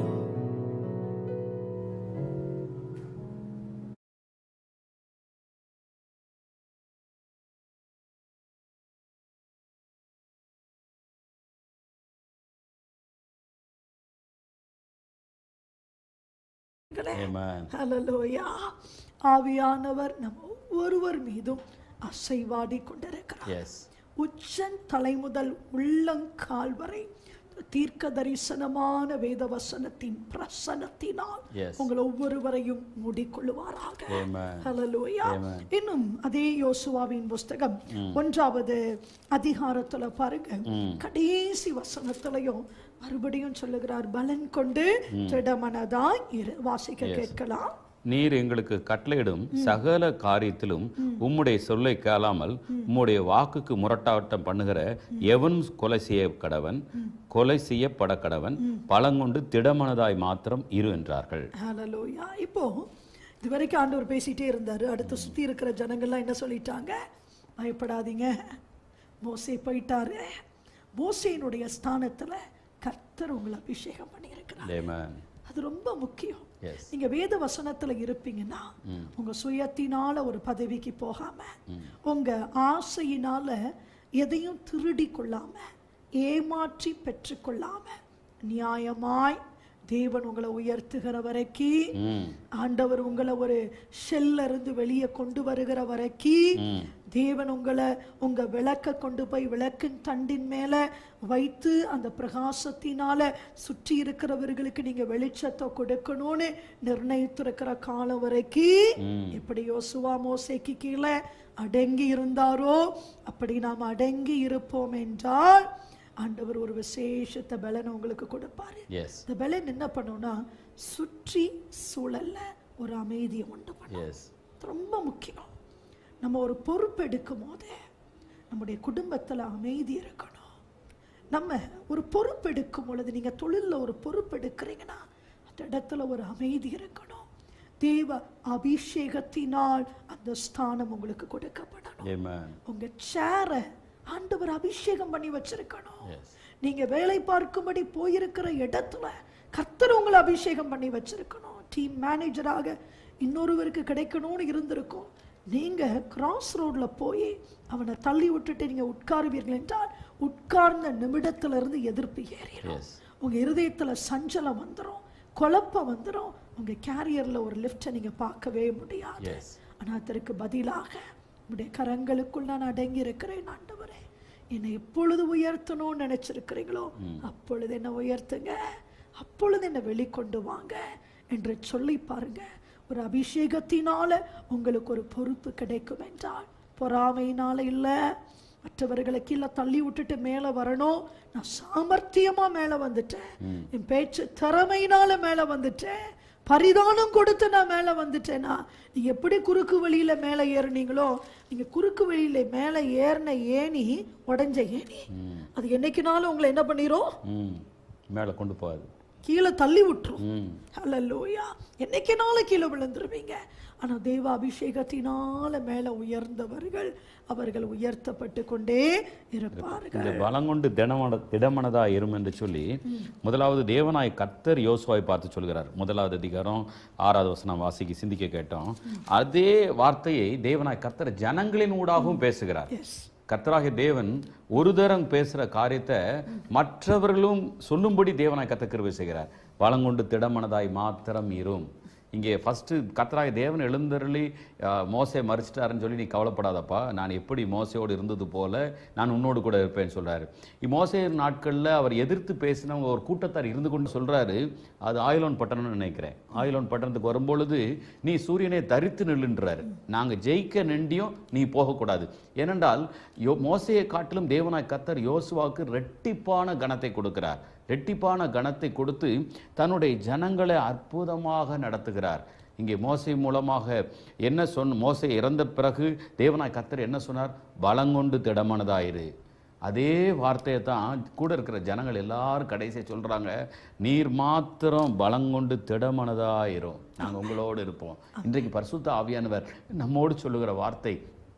Amen.
ஹalleluya ஆவியானவர் நம் ஒவ்வொருவர் மீதும் அசைவாடி கொண்டிருக்கிறார்
எஸ்
உச்சன் தலை முதல் உள்ளங்கால் வரை தீர்க்க தரிசனமான வேத வசனத்தின் பிரசனத்தினால்
Yes.
உங்கள் ஒவ்வொருவரையும் மூடிக்கொள்ளுவாராக
Amen.
Hallelujah. இன்னும் அதே யோசுவாவின் புஸ்தகம் ஒன்றாவது அதிகாரத்துல பாருங்க கடைசி வசனத்திலையும் மறுபடியும் சொல்லுகிறார் பலன் கொண்டு திடமனதாய் இரு வாசிக்க கேட்கலாம்
நீர் எங்களுக்கு கட்டளையிடும் சகல காரியத்திலும் உம்முடைய சொல்லை கேளாமல் உம்முடைய வாக்குக்கு முரட்டாட்டம் பண்ணுகிற எவன் கொலை செய்ய கடவன் கொலை செய்யப்பட கடவன் பழங்கொண்டு திடமனதாய் மாத்திரம் இரு என்றார்கள்
ஹalleluya இப்போ இது வரைக்கும் ஆண்டவர் பேசிட்டே இருந்தாரு அடுத்து சுத்தி இருக்கிற ஜனங்கள்லாம் என்ன சொல்லிட்டாங்க பயப்படாதீங்க மோசே போயிட்டாரு மோசேனுடைய ஸ்தானத்துல கர்த்தர் உங்களை அபிஷேகம் பண்ணியிருக்கிறார்
Amen.
அது ரொம்ப முக்கியம்
Yes.
நீங்க வேத வசனத்துல இருப்பீங்கன்னா உங்க சுயத்தினால ஒரு பதவிக்கு போகாம உங்க ஆசையினால எதையும் திருடி கொள்ளாம ஏமாற்றி பெற்றுக்கொள்ளாம நியாயமாய் தேவன் உங்களை உயர்த்துகிற வரைக்கும்
ம்.
ஆண்டவர் உங்களை ஒரு ஷெல்ல இருந்து வெளியே கொண்டு வருகிற வரைக்கும் தேவன் உங்களை உங்க விளக்க கொண்டு போய் விளக்கின் தண்டின் மேல வைத்து அந்த பிரகாசத்தினால சுற்றி இருக்கிறவர்களுக்கு நீங்க வெளிச்சத்தை கொடுக்கணும்னு நிர்ணயித்திருக்கிற காலம் வரைக்கும் எப்படி யோசுவா மோசேக்கு கீழே அடங்கி இருந்தாரோ அப்படி நாம் அடங்கி இருப்போம் என்றால் ஆண்டவர் ஒரு விசேஷத்தை பலனை உங்களுக்கு கொடுப்பாரு
எஸ்
இந்த பலன் என்ன பண்ணும்னா சுற்றி சூழல்ல ஒரு அமைதியை உண்டு பண்ணும்
எஸ்
இது ரொம்ப முக்கியம் நம்ம ஒரு பொறுப்பு எடுக்கும் போது நம்முடைய குடும்பத்துல அமைதி இருக்கணும் நம்ம ஒரு பொறுப்பு எடுக்கும் பொழுது நீங்க தொழில்ல ஒரு பொறுப்பு எடுக்கிறீங்கன்னா அந்த இடத்துல ஒரு அமைதி இருக்கணும் தேவ அபிஷேகத்தினால் அந்த ஸ்தானம் உங்களுக்கு கொடுக்கப்படணும்
Amen.
உங்க சேரை ஆண்டவர் அபிஷேகம் பண்ணி வச்சிருக்கணும்
Yes.
நீங்க வேலை பார்க்கும்படி போயிருக்கிற இடத்துல கர்த்தர் உங்களை அபிஷேகம் பண்ணி வச்சிருக்கணும் டீம் மேனேஜராக இன்னொருவருக்கு கிடைக்கணும்னு இருந்திருக்கும் நீங்க கிராஸ் ரோட்ல போய் அவனை தள்ளி விட்டுட்டு நீங்க உட்காருவீர்கள் என்றால் உட்கார்ந்த நிமிடத்துல இருந்து எதிர்ப்பு ஏறிடும்
Yes.
உங்க இருதயத்துல சஞ்சலம் வந்துரும் குழப்பம் வந்துரும் உங்க கேரியர்ல ஒரு லிஃப்ட்டை நீங்க பார்க்கவே முடியாது
Yes.
ஆனா அதற்கு பதிலாக உடைய கரங்களுக்குள் நான் அடங்கி இருக்கிறேன் ஆண்டவரே என்னை எப்பொழுது உயர்த்தணும்னு நினைச்சிருக்கிறீங்களோ அப்பொழுது என்ன உயர்த்துங்க அப்பொழுது என்ன வெளிக்கொண்டு வாங்க என்று சொல்லி பாருங்க ஒரு அபிஷேகத்தினால உங்களுக்கு ஒரு பொறுப்பு கிடைக்கும் என்றால் பொறாமையினால இல்ல மற்றவர்களை கீழே தள்ளி விட்டுட்டு மேல வரணும் நான் சாமர்த்தியமா மேல வந்துட்டேன் என் பேச்சு திறமையினால மேல வந்துட்டேன் பரிதானம் கொடுத்து நான் மேல வந்துட்டேனா நீங்க எப்படி குறுக்கு வழியில மேல ஏறுனீங்களோ நீங்க குறுக்கு வழியில மேல ஏறின ஏணி உடைஞ்ச ஏணி அது என்னைக்குனாலும் உங்களை என்ன பண்ணிரும்
ம் மேலே கொண்டு போகாது
கீழே தள்ளி விட்டுரும்
ம்
ஹalleluya என்னைக்குனாலும் கீழே விழுந்துருவீங்க ஆனா தேவ அபிஷேகத்தினால மேல உயர்ந்தவர்கள் அவர்கள் உயர்த்தப்பட்டு கொண்டே இருப்பார்கள்
இந்த பலங்கொண்டு திடமன திடமனதா இரும் என்று சொல்லி முதலாவது தேவனாய் கர்த்தர் யோசுவாவை பார்த்து சொல்கிறார் முதலாவது அதிகாரம் ஆறாவது வசனம் வாசிக்கு சிந்திக்க கேட்டோம் அதே வார்த்தையை தேவனாய் கர்த்தர் ஜனங்களின் ஊடாகவும் பேசுகிறார்
எஸ்
கர்த்தராகிய தேவன் ஒரு தரம் பேசுற காரியத்தை மற்றவர்களும் சொல்லும்படி தேவனாய் கர்த்தர் கிருபை செய்கிறார் பலங்கொண்டு திடமனதாய் மாத்திரம் இரும் இங்கே ஃபஸ்ட்டு கர்த்தராகிய தேவன் எழுந்தருளி அஹ், மோசே மறிச்சிட்டாருன்னு சொல்லி நீ கவலைப்படாதப்பா நான் எப்படி மோசையோடு இருந்தது போல நான் உன்னோடு கூட இருப்பேன்னு சொல்றாரு மோசே நாட்களில் அவர் எதிர்த்து பேசினவங்க ஒரு கூட்டத்தார் இருந்து கொண்டு சொல்றாரு அது ஆயிலோன் பட்டணம்னு நினைக்கிறேன் ஆயிலோன் பட்டணத்துக்கு வரும்பொழுது நீ சூரியனை தரித்து நில்லுன்றாரு நாங்க ஜெயிக்க நிண்டியும் நீ போகக்கூடாது ஏனென்றால் யோ மோசையை காட்டிலும் தேவனாய் கத்தர் யோசுவாவுக்கு ரெட்டிப்பான கணத்தை கொடுக்கிறார் ரெட்டிப்பான கணத்தை கொடுத்து தன்னுடைய ஜனங்களை அற்புதமாக நடத்துகிறார் இங்கே மோசை மூலமாக என்ன சொன்ன மோசை இறந்த பிறகு தேவனாய் கத்தர் என்ன சொன்னார் பலங்கொண்டு திடமானதாயிரு அதே வார்த்தையை தான் கூட இருக்கிற ஜனங்கள் எல்லாரும் கடைசியை சொல்றாங்க நீர் மாத்திரம் பலங்கொண்டு திடமனதாயிரும் நாங்கள் உங்களோடு இருப்போம் இன்றைக்கு பரிசுத்த ஆவியானவர் நம்மோடு சொல்லுகிற வார்த்தை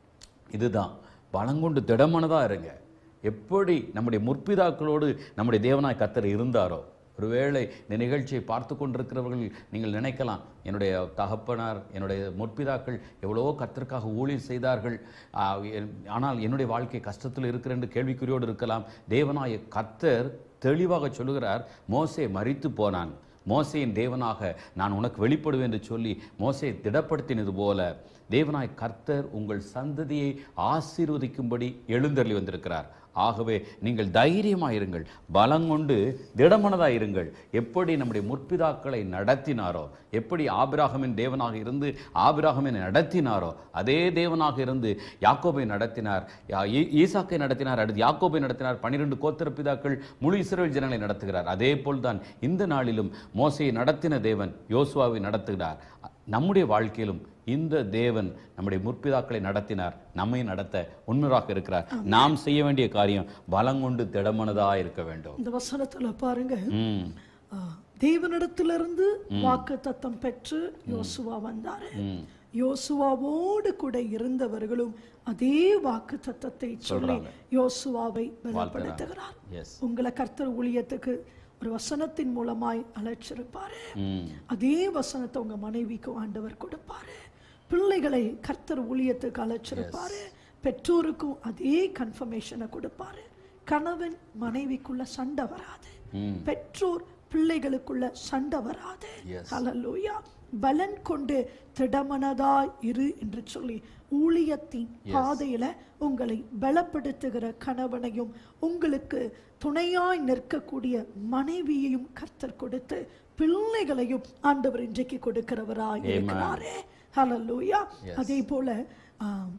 இதுதான் பலங்கொண்டு திடமனதா இருங்க எப்படி நம்முடைய முற்பிதாக்களோடு நம்முடைய தேவனாய் கத்தர் இருந்தாரோ ஒருவேளை இந்த நிகழ்ச்சியை பார்த்து கொண்டிருக்கிறவர்கள் நீங்கள் நினைக்கலாம் என்னுடைய தகப்பனார் என்னுடைய முற்பிதாக்கள் எவ்வளவோ கர்த்தருக்காக ஊழியர் செய்தார்கள் ஆ, என்- ஆனால் என்னுடைய வாழ்க்கை கஷ்டத்தில் இருக்கிற என்று கேள்விக்குறியோடு இருக்கலாம் தேவனாய கர்த்தர் தெளிவாக சொல்லுகிறார் மோசே மரித்து போனான் மோசையின் தேவனாக நான் உனக்கு வெளிப்படுவேன் என்று சொல்லி மோசையை திடப்படுத்தினது போல தேவனாய் கர்த்தர் உங்கள் சந்ததியை ஆசீர்வதிக்கும்படி எழுந்தருளி வந்திருக்கிறார் ஆகவே நீங்கள் தைரியமாயிருங்கள் பலங்கொண்டு திடமனதாய் இருங்கள் எப்படி நம்முடைய முற்பிதாக்களை நடத்தினாரோ எப்படி ஆபிராகமின் தேவனாக இருந்து ஆபிராகமை நடத்தினாரோ அதே தேவனாக இருந்து யாக்கோபை நடத்தினார் யா- ஈ- ஈசாக்கை நடத்தினார் அடுத்து யாக்கோபை நடத்தினார் பன்னிரெண்டு கோத்திர பிதாக்கள் முழு இஸ்ரவேல் ஜனங்களை நடத்துகிறார் அதே போல்தான் இந்த நாளிலும் மோசையை நடத்தின தேவன் யோசுவாவை நடத்துகிறார் நம்முடைய வாழ்க்கையிலும் இந்த தேவன் நம்முடைய முற்பிதாக்களை நடத்தினார் நம்மை நடத்த உண்மையாக இருக்கிறார் நாம் செய்ய வேண்டிய காரியம் பலங்கொண்டு திடமனதா இருக்க வேண்டும்
இந்த வசனத்துல பாருங்க
ம்
ஆ, தேவனிடத்திலிருந்து வாக்கு தத்தம் பெற்று யோசுவா வந்தாரு
ம்
யோசுவாவோடு கூட இருந்தவர்களும் அதே வாக்கு தத்தத்தை சொல்லி யோசுவாவை பலப்படுத்துகிறார்
எஸ்
உங்களை கர்த்தர் ஊழியத்துக்கு ஒரு வசனத்தின் மூலமாய் அழைச்சிருப்பாரு
ம்
அதே வசனத்தை உங்க மனைவிக்கு ஆண்டவர் கொடுப்பாரு பிள்ளைகளை கர்த்தர் ஊழியத்துக்கு அழைச்சிருப்பாரு பெற்றோருக்கும் அதே கன்ஃபர்மேஷனை கொடுப்பாரு கணவன் மனைவிக்குள்ள சண்டை வராது
ம்
பெற்றோர் பிள்ளைகளுக்குள்ள சண்டை வராது
Yes.
ஹalleluya பலன் கொண்டு திடமனதாய் இரு என்று சொல்லி ஊழியத்தின் பாதையில உங்களை பலப்படுத்துகிற கணவனையும் உங்களுக்கு துணையாய் நிற்கக்கூடிய மனைவியையும் கர்த்தர் கொடுத்து பிள்ளைகளையும் ஆண்டவர் இன்றைக்கு கொடுக்கிறவராய் இருக்கிறாரே ஹalleluya அதே போல ஆம்,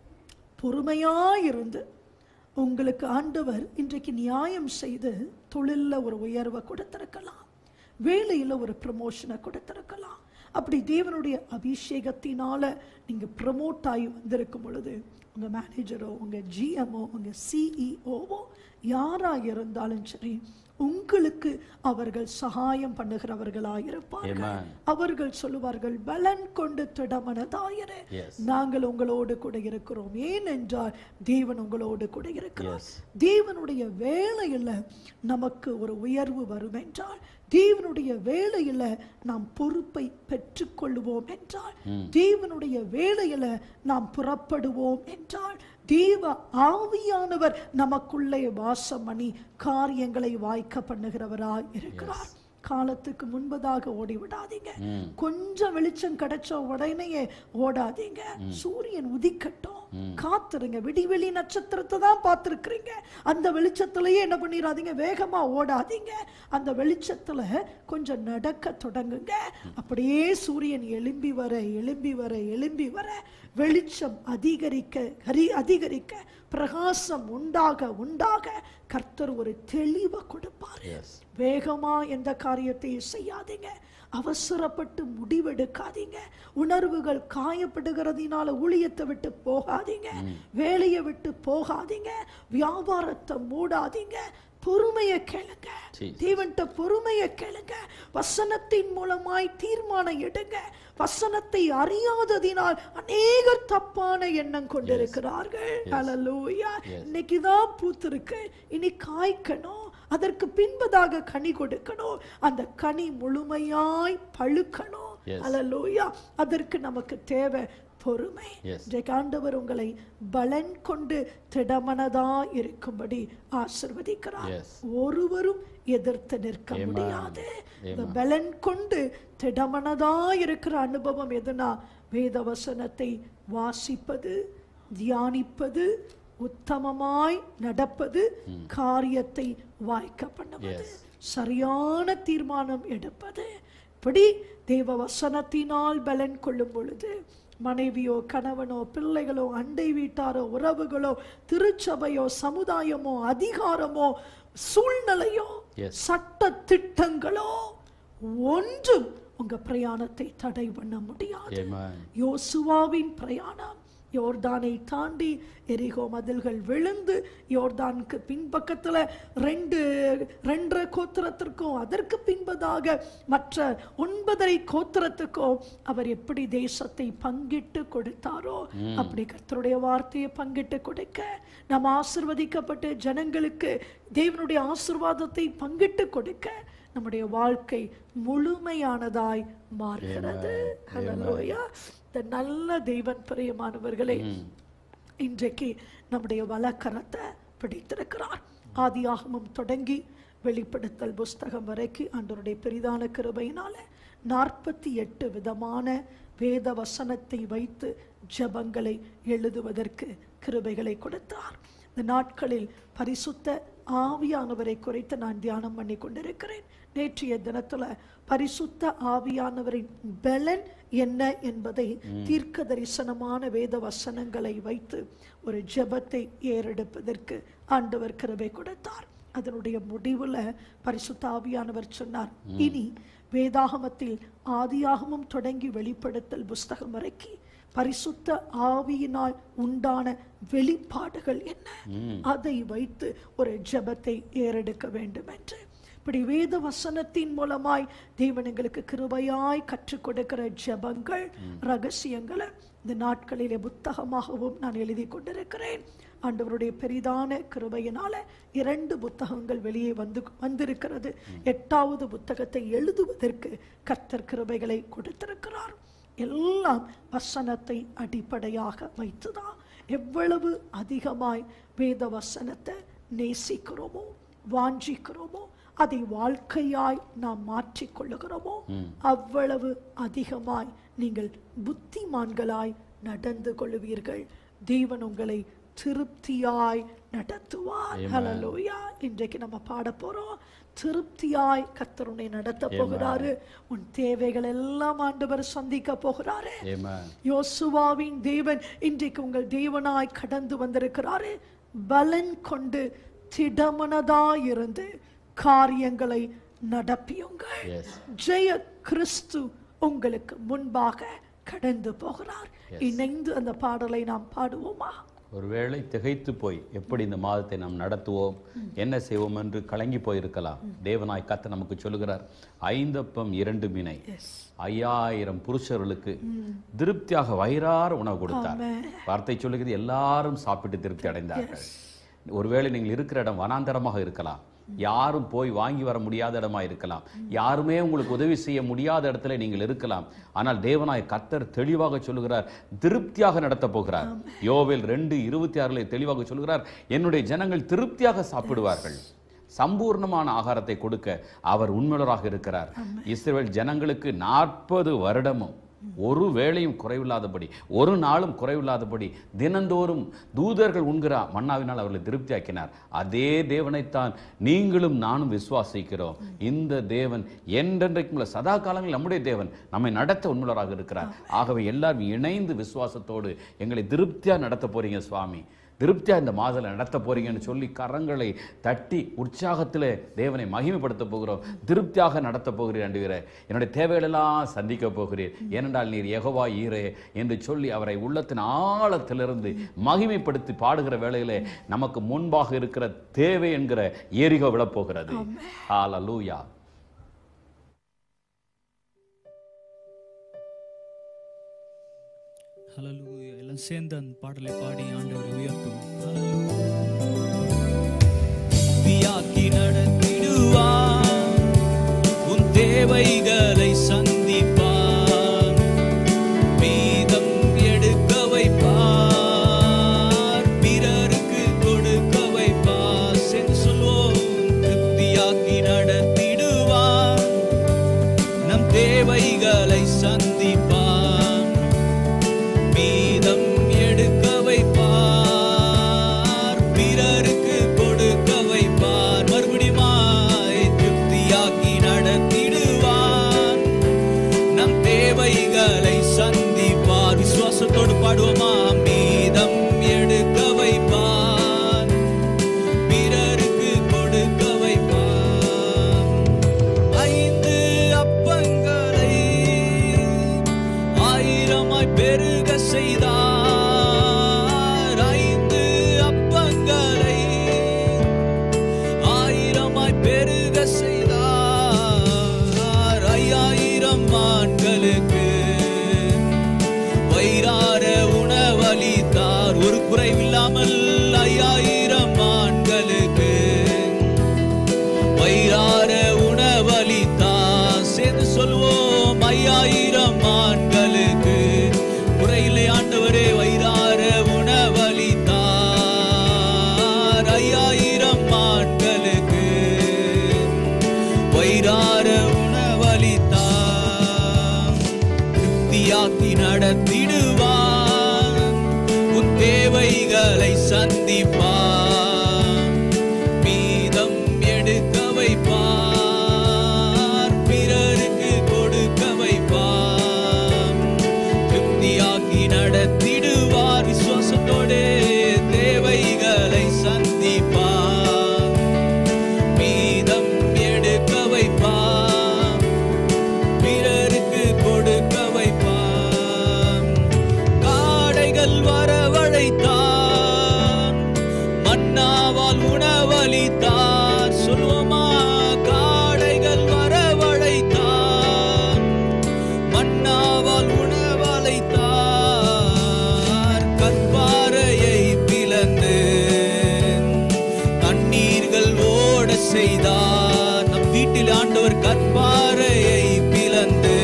பொறுமையாயிருந்து உங்களுக்கு ஆண்டவர் இன்றைக்கு நியாயம் செய்து தொழில்ல ஒரு உயர்வை கொடுத்திருக்கலாம் வேலையில ஒரு ப்ரமோஷனை கொடுத்திருக்கலாம் அப்படி தேவனுடைய அபிஷேகத்தினால நீங்க ப்ரமோட் ஆகி வந்திருக்கும் பொழுது உங்க மேனேஜரோ உங்க ஜிஎம்ஓ உங்க சிஇஓவோ யாரா இருந்தாலும் சரி உங்களுக்கு அவர்கள் சகாயம் பண்ணுகிறவர்களாய் இருப்பார்கள்
Amen.
அவர்கள் சொல்லுவார்கள் பலன் கொண்டு திடமனதாயிரு
Yes.
நாங்கள் உங்களோடு கூட இருக்கிறோம் ஏனென்றால் தேவன் உங்களோடு கூட இருக்கிறார்
Yes.
தேவனுடைய வேலையில நமக்கு ஒரு உயர்வு வரும் என்றால் தேவனுடைய வேலையில நாம் பொறுப்பை பெற்றுக்கொள்வோம் என்றால் தேவனுடைய வேலையில நாம் புறப்படுவோம் என்றால் தேவ ஆவியானவர் நமக்குள்ளே வாசம் பண்ணி காரியங்களை வாய்க்க பண்ணுகிறவராய் இருக்கிறார் காலத்துக்கு முன்பதாக ஓடி விடாதீங்க கொஞ்சம் வெளிச்சம் கிடைச்ச உடனேயே ஓடாதீங்க சூரியன் உதிக்கட்டும் காத்துருங்க விடிவெளி நட்சத்திரத்தை தான் பார்த்துருக்குறீங்க அந்த வெளிச்சத்திலேயே என்ன பண்ணிடாதீங்க வேகமா ஓடாதீங்க அந்த வெளிச்சத்துல கொஞ்சம் நடக்க தொடங்குங்க அப்படியே சூரியன் எழும்பி வர எழும்பி வர எழும்பி வர வெளிச்சம் அதிகரிக்க ஹரி அதிகரிக்க பிரகாசம் உண்டாக உண்டாக கர்த்தர் ஒரு தெளிவை கொடுப்பாரு
எஸ்
வேகமா எந்த காரியத்தையும் செய்யாதீங்க அவசரப்பட்டு முடிவெடுக்காதீங்க உணர்வுகள் காயப்படுகிறதுனால ஊழியத்தை விட்டு போகாதீங்க வேலையை விட்டு போகாதீங்க வியாபாரத்தை மூடாதீங்க பொறுமையை கேளுங்க
Jesus.
தேவன்கிட்ட பொறுமையை கேளுங்க வசனத்தின் மூலமாய் தீர்மானம் எடுங்க வசனத்தை அறியாததினால் அநேகர் தப்பான எண்ணம் கொண்டிருக்கிறார்கள் ஹalleluya இன்னைக்கு தான் பூத்திருக்கு இனி காய்க்கணும் அதற்கு பின்பதாக கனி கொடுக்கணும் அந்த கனி முழுமையாய் பழுக்கணும்
Yes.
ஹalleluya அதற்கு நமக்கு தேவை பொறுமை
Yes.
இன்றைக்கு ஆண்டவர் உங்களை பலன் கொண்டு திடமனதா இருக்கும்படி ஆசிர்வதிக்கிறார்
Yes.
ஒருவரும் எதிர்த்து நிற்க
Amen.
முடியாது இந்த பலன் கொண்டு திடமனதா இருக்கிற அனுபவம் எதுனா வேத வசனத்தை வாசிப்பது தியானிப்பது உத்தமமாய் நடப்பது காரியத்தை வாய்க்க பண்ணுவது சரியான தீர்மானம் எடுப்பது இப்படி தேவ வசனத்தினால் பலன் கொள்ளும் பொழுது மனைவியோ கணவனோ பிள்ளைகளோ அண்டை வீட்டாரோ உறவுகளோ திருச்சபையோ சமுதாயமோ அதிகாரமோ சூழ்நிலையோ
Yes.
சட்ட திட்டங்களோ ஒன்றும் உங்க பிரயாணத்தை தடை பண்ண முடியாது
Amen.
யோசுவாவின் பிரயாணம் யோர்தானை தாண்டி எரிகோ மதில்கள் விழுந்து யோர்தானுக்கு பின்பக்கத்துல ரெண்டு ரெண்டரை கோத்திரத்திற்கும் அதற்கு பின்பதாக மற்ற ஒன்பதரை கோத்திரத்துக்கும் அவர் எப்படி தேசத்தை பங்கிட்டு கொடுத்தாரோ அப்படி கர்த்தருடைய வார்த்தையை பங்கிட்டு கொடுக்க நாம் ஆசிர்வதிக்கப்பட்ட ஜனங்களுக்கு தேவனுடைய ஆசிர்வாதத்தை பங்கிட்டு கொடுக்க நம்முடைய வாழ்க்கை முழுமையானதாய் மாறுகிறது ஹalleluya இந்த நல்ல தெய்வன் பிரியமானவர்களே இன்றைக்கு நம்முடைய வலக்கரத்தை பிடித்திருக்கிறார் ஆதியாகமம் தொடங்கி வெளிப்படுத்தல் புஸ்தகம் வரைக்கும் ஆண்டவருடைய பெரிதான கிருபையினால நாற்பத்தி எட்டு விதமான வேத வசனத்தை வைத்து ஜெபங்களை எழுதுவதற்கு கிருபைகளை கொடுத்தார் இந்த நாட்களில் பரிசுத்த ஆவியானவரை குறித்து நான் தியானம் பண்ணி கொண்டிருக்கிறேன் நேற்றைய தினத்துல பரிசுத்த ஆவியானவரின் பலன் என்ன என்பதை தீர்க்க தரிசனமான வேத வசனங்களை வைத்து ஒரு ஜெபத்தை ஏறெடுப்பதற்கு ஆண்டவர் கிருபை கொடுத்தார் அதனுடைய முடிவுல பரிசுத்த ஆவியானவர் சொன்னார் இனி வேதாகமத்தில் ஆதியாகமம் தொடங்கி வெளிப்படுத்தல் புஸ்தகம் வரைக்கும் பரிசுத்த ஆவியினால் உண்டான வெளிப்பாடுகள் என்ன அதை வைத்து ஒரு ஜெபத்தை ஏறெடுக்க வேண்டும் என்று இப்படி வேத வசனத்தின் மூலமாய் தேவன் எங்களுக்கு கிருபையாய் கற்றுக் கொடுக்கிற ஜெபங்கள் ரகசியங்களை இந்த நாட்களிலே புத்தகமாகவும் நான் எழுதி கொண்டிருக்கிறேன் ஆண்டவருடைய பெரிதான கிருபையினால இரண்டு புத்தகங்கள் வெளியே வந்து வந்திருக்கிறது எட்டாவது புத்தகத்தை எழுதுவதற்கு கர்த்தர் கிருபைகளை கொடுத்திருக்கிறார் எல்லாம் வசனத்தை அடிப்படையாக வைத்துதான் எவ்வளவு அதிகமாய் வேத வசனத்தை நேசிக்கிறோமோ வாஞ்சிக்கிறோமோ அதை வாழ்க்கையாய் நாம் மாற்றிக்கொள்ளுகிறோமோ அவ்வளவு அதிகமாய் நீங்கள் புத்திமான்களாய் நடந்து கொள்வீர்கள் தேவன் உங்களை திருப்தியாய் நடத்துவார் ஹalleluya இன்றைக்கு நம்ம பாட போறோம் திருப்தியாய் கர்த்தர் உன்னை நடத்த போகிறாரு உன் தேவைகள் எல்லாம் ஆண்டவர் சந்திக்க போகிறாரு
Amen.
யோசுவாவின் தேவன் இன்றைக்கு உங்கள் தேவனாய் கடந்து வந்திருக்கிறாரு பலன் கொண்டு திடமனதாய் இருந்து காரியங்களை நடப்பியுங்கள்
Yes.
ஜெய கிறிஸ்து உங்களுக்கு முன்பாக கடந்து போகிறார் இணைந்து அந்த பாடலை நாம் பாடுவோமா
ஒருவேளை திகைத்து போய் எப்படி இந்த மாதத்தை நாம் நடத்துவோம் என்ன செய்வோம் என்று கலங்கி போயிருக்கலாம் தேவனாய் கத்த நமக்கு சொல்லுகிறார் ஐந்தப்பம் இரண்டு மீனை ஐயாயிரம் புருஷர்களுக்கு திருப்தியாக வயிறார உணவு கொடுத்தார் வார்த்தை சொல்லுகிறது எல்லாரும் சாப்பிட்டு திருப்தி அடைந்தார்கள் ஒருவேளை நீங்கள் இருக்கிற இடம் வனாந்தரமாக இருக்கலாம் யாரும் போய் வாங்கி வர முடியாத இடமா இருக்கலாம் யாருமே உங்களுக்கு உதவி செய்ய முடியாத இடத்துல நீங்கள் இருக்கலாம் ஆனால் தேவனாய் கர்த்தர் தெளிவாக சொல்லுகிறார் திருப்தியாக நடத்த போகிறார் யோவேல் ரெண்டு இருபத்தி ஆறுல தெளிவாக சொல்லுகிறார் என்னுடைய ஜனங்கள் திருப்தியாக சாப்பிடுவார்கள் சம்பூர்ணமான ஆகாரத்தை கொடுக்க அவர் உண்மையுள்ளவராக இருக்கிறார் இஸ்ரவேல் ஜனங்களுக்கு நாற்பது வருடமும் ஒரு வேளையும் குறைவில்லாதபடி ஒரு நாளும் குறைவில்லாதபடி தினந்தோறும் தூதர்கள் உண்கிற மன்னாவினால் அவர்களை திருப்தியாக்கினார் அதே தேவனைத்தான் நீங்களும் நானும் விசுவாசிக்கிறோம் இந்த தேவன் என்றென்றைக்கும் உள்ள சதா காலங்களில் நம்முடைய தேவன் நம்மை நடத்த உண்மையுள்ளவராக இருக்கிறார் ஆகவே எல்லாரும் இணைந்து விசுவாசத்தோடு எங்களை திருப்தியா நடத்த போறீங்க சுவாமி திருப்தியா இந்த மாதத்தில் நடத்த போறீங்கன்னு சொல்லி கரங்களை தட்டி உற்சாகத்தில் தேவனை மகிமைப்படுத்த போகிறோம் திருப்தியாக நடத்த போகிறீர் ஆண்டவரே என்னுடைய தேவைகளெல்லாம் சந்திக்க போகிறீர் ஏனென்றால் நீர் யெகோவா ஈரே என்று சொல்லி அவரை உள்ளத்தின் ஆழத்திலிருந்து மகிமைப்படுத்தி பாடுகிற வேளையிலே நமக்கு முன்பாக இருக்கிற தேவை என்கிற ஏரிகோ விழப்போகிறது ஹalleluya
ஹalleluya எல்லாம் சேர்ந்து அந்த பாடலை பாடி ஆண்டவரை உயர்த்துவோம் வியாக்கி நடத்திடுவார் உன் தேவைகளை சந்திப்பார் மீதம் எடுக்க வைப்பார் பிறருக்கு கொடுக்க வைப்பார் சென்று சொல்வோம் திருப்தியாக்கி நடத்திடுவார் நம் தேவைகளை சந்திப்பார் மீதம் எடுக்க வைப்பார் பிறருக்கு கொடுக்க வைப்பார் மறுபடியுமாய் திருப்தியாக்கி நடத்திடுவார் தேவைகளை சந்திப்பார் மீதம் எடுக்க வைப்பார் பிறருக்கு கொடுக்க வைப்பார் திருப்தியாக்கி நடத்திடுவார் விசுவாசத்தோடு தேவைகளை சந்திப்பார் மீதம் எடுக்க வைப்பார் பிறருக்கு கொடுக்க வைப்பான் காடைகள் வரவழைத்தான் மன்னாவால் உணவளித்தார் சொல்லுவோமா காடைகள் வரவழைத்தான் மன்னாவால் உணவளித்தார் கற்பாறையை பிளந்து தண்ணீர்கள் ஓட செய்தார் நம் வீட்டில் ஆண்டவர் கற்பாறையை பிளந்து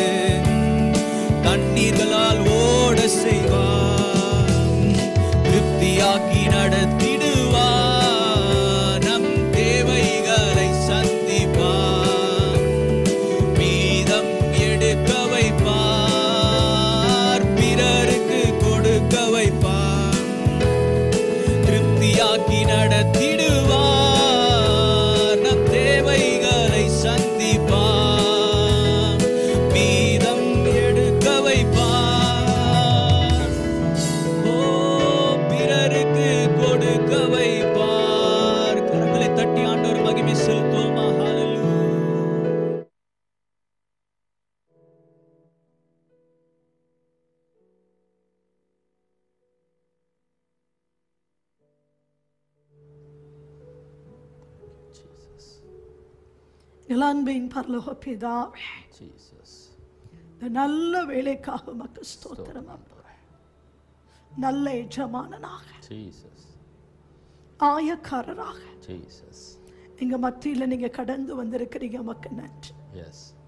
தண்ணீர்களால் ஓட செய்வார் திருப்தியாக்கி நடத்திடுவார் நம் தேவைகளை சந்திப்பார் மீதம் எடுக்க வைப்பார் பிறருக்கு கொடுக்க வைப்பார் திருப்தியாக்கி நடத்திடுவார் நம் தேவைகளை சந்திப்பார் மீதம் எடுக்க வைப்பார் ஓ பிறருக்கு கொடுக்க வைப்பார் கரங்களை தட்டி ஆண்டவர் மகிமை செலுத்துவோமா ஹalleluya
Jesus.
இளம்பின் பரலோக பிதாவே
Jesus.
இந்த நல்ல வேலைக்காக உமக்கு ஸ்தோத்திரம் அப்பா. நல்ல எஜமானனாக
Jesus.
ஆயக்காரராக
Jesus.
எங்க மத்தியில நீங்க கடந்து வந்திருக்கிறீங்க உமக்கு நன்றி
Yes.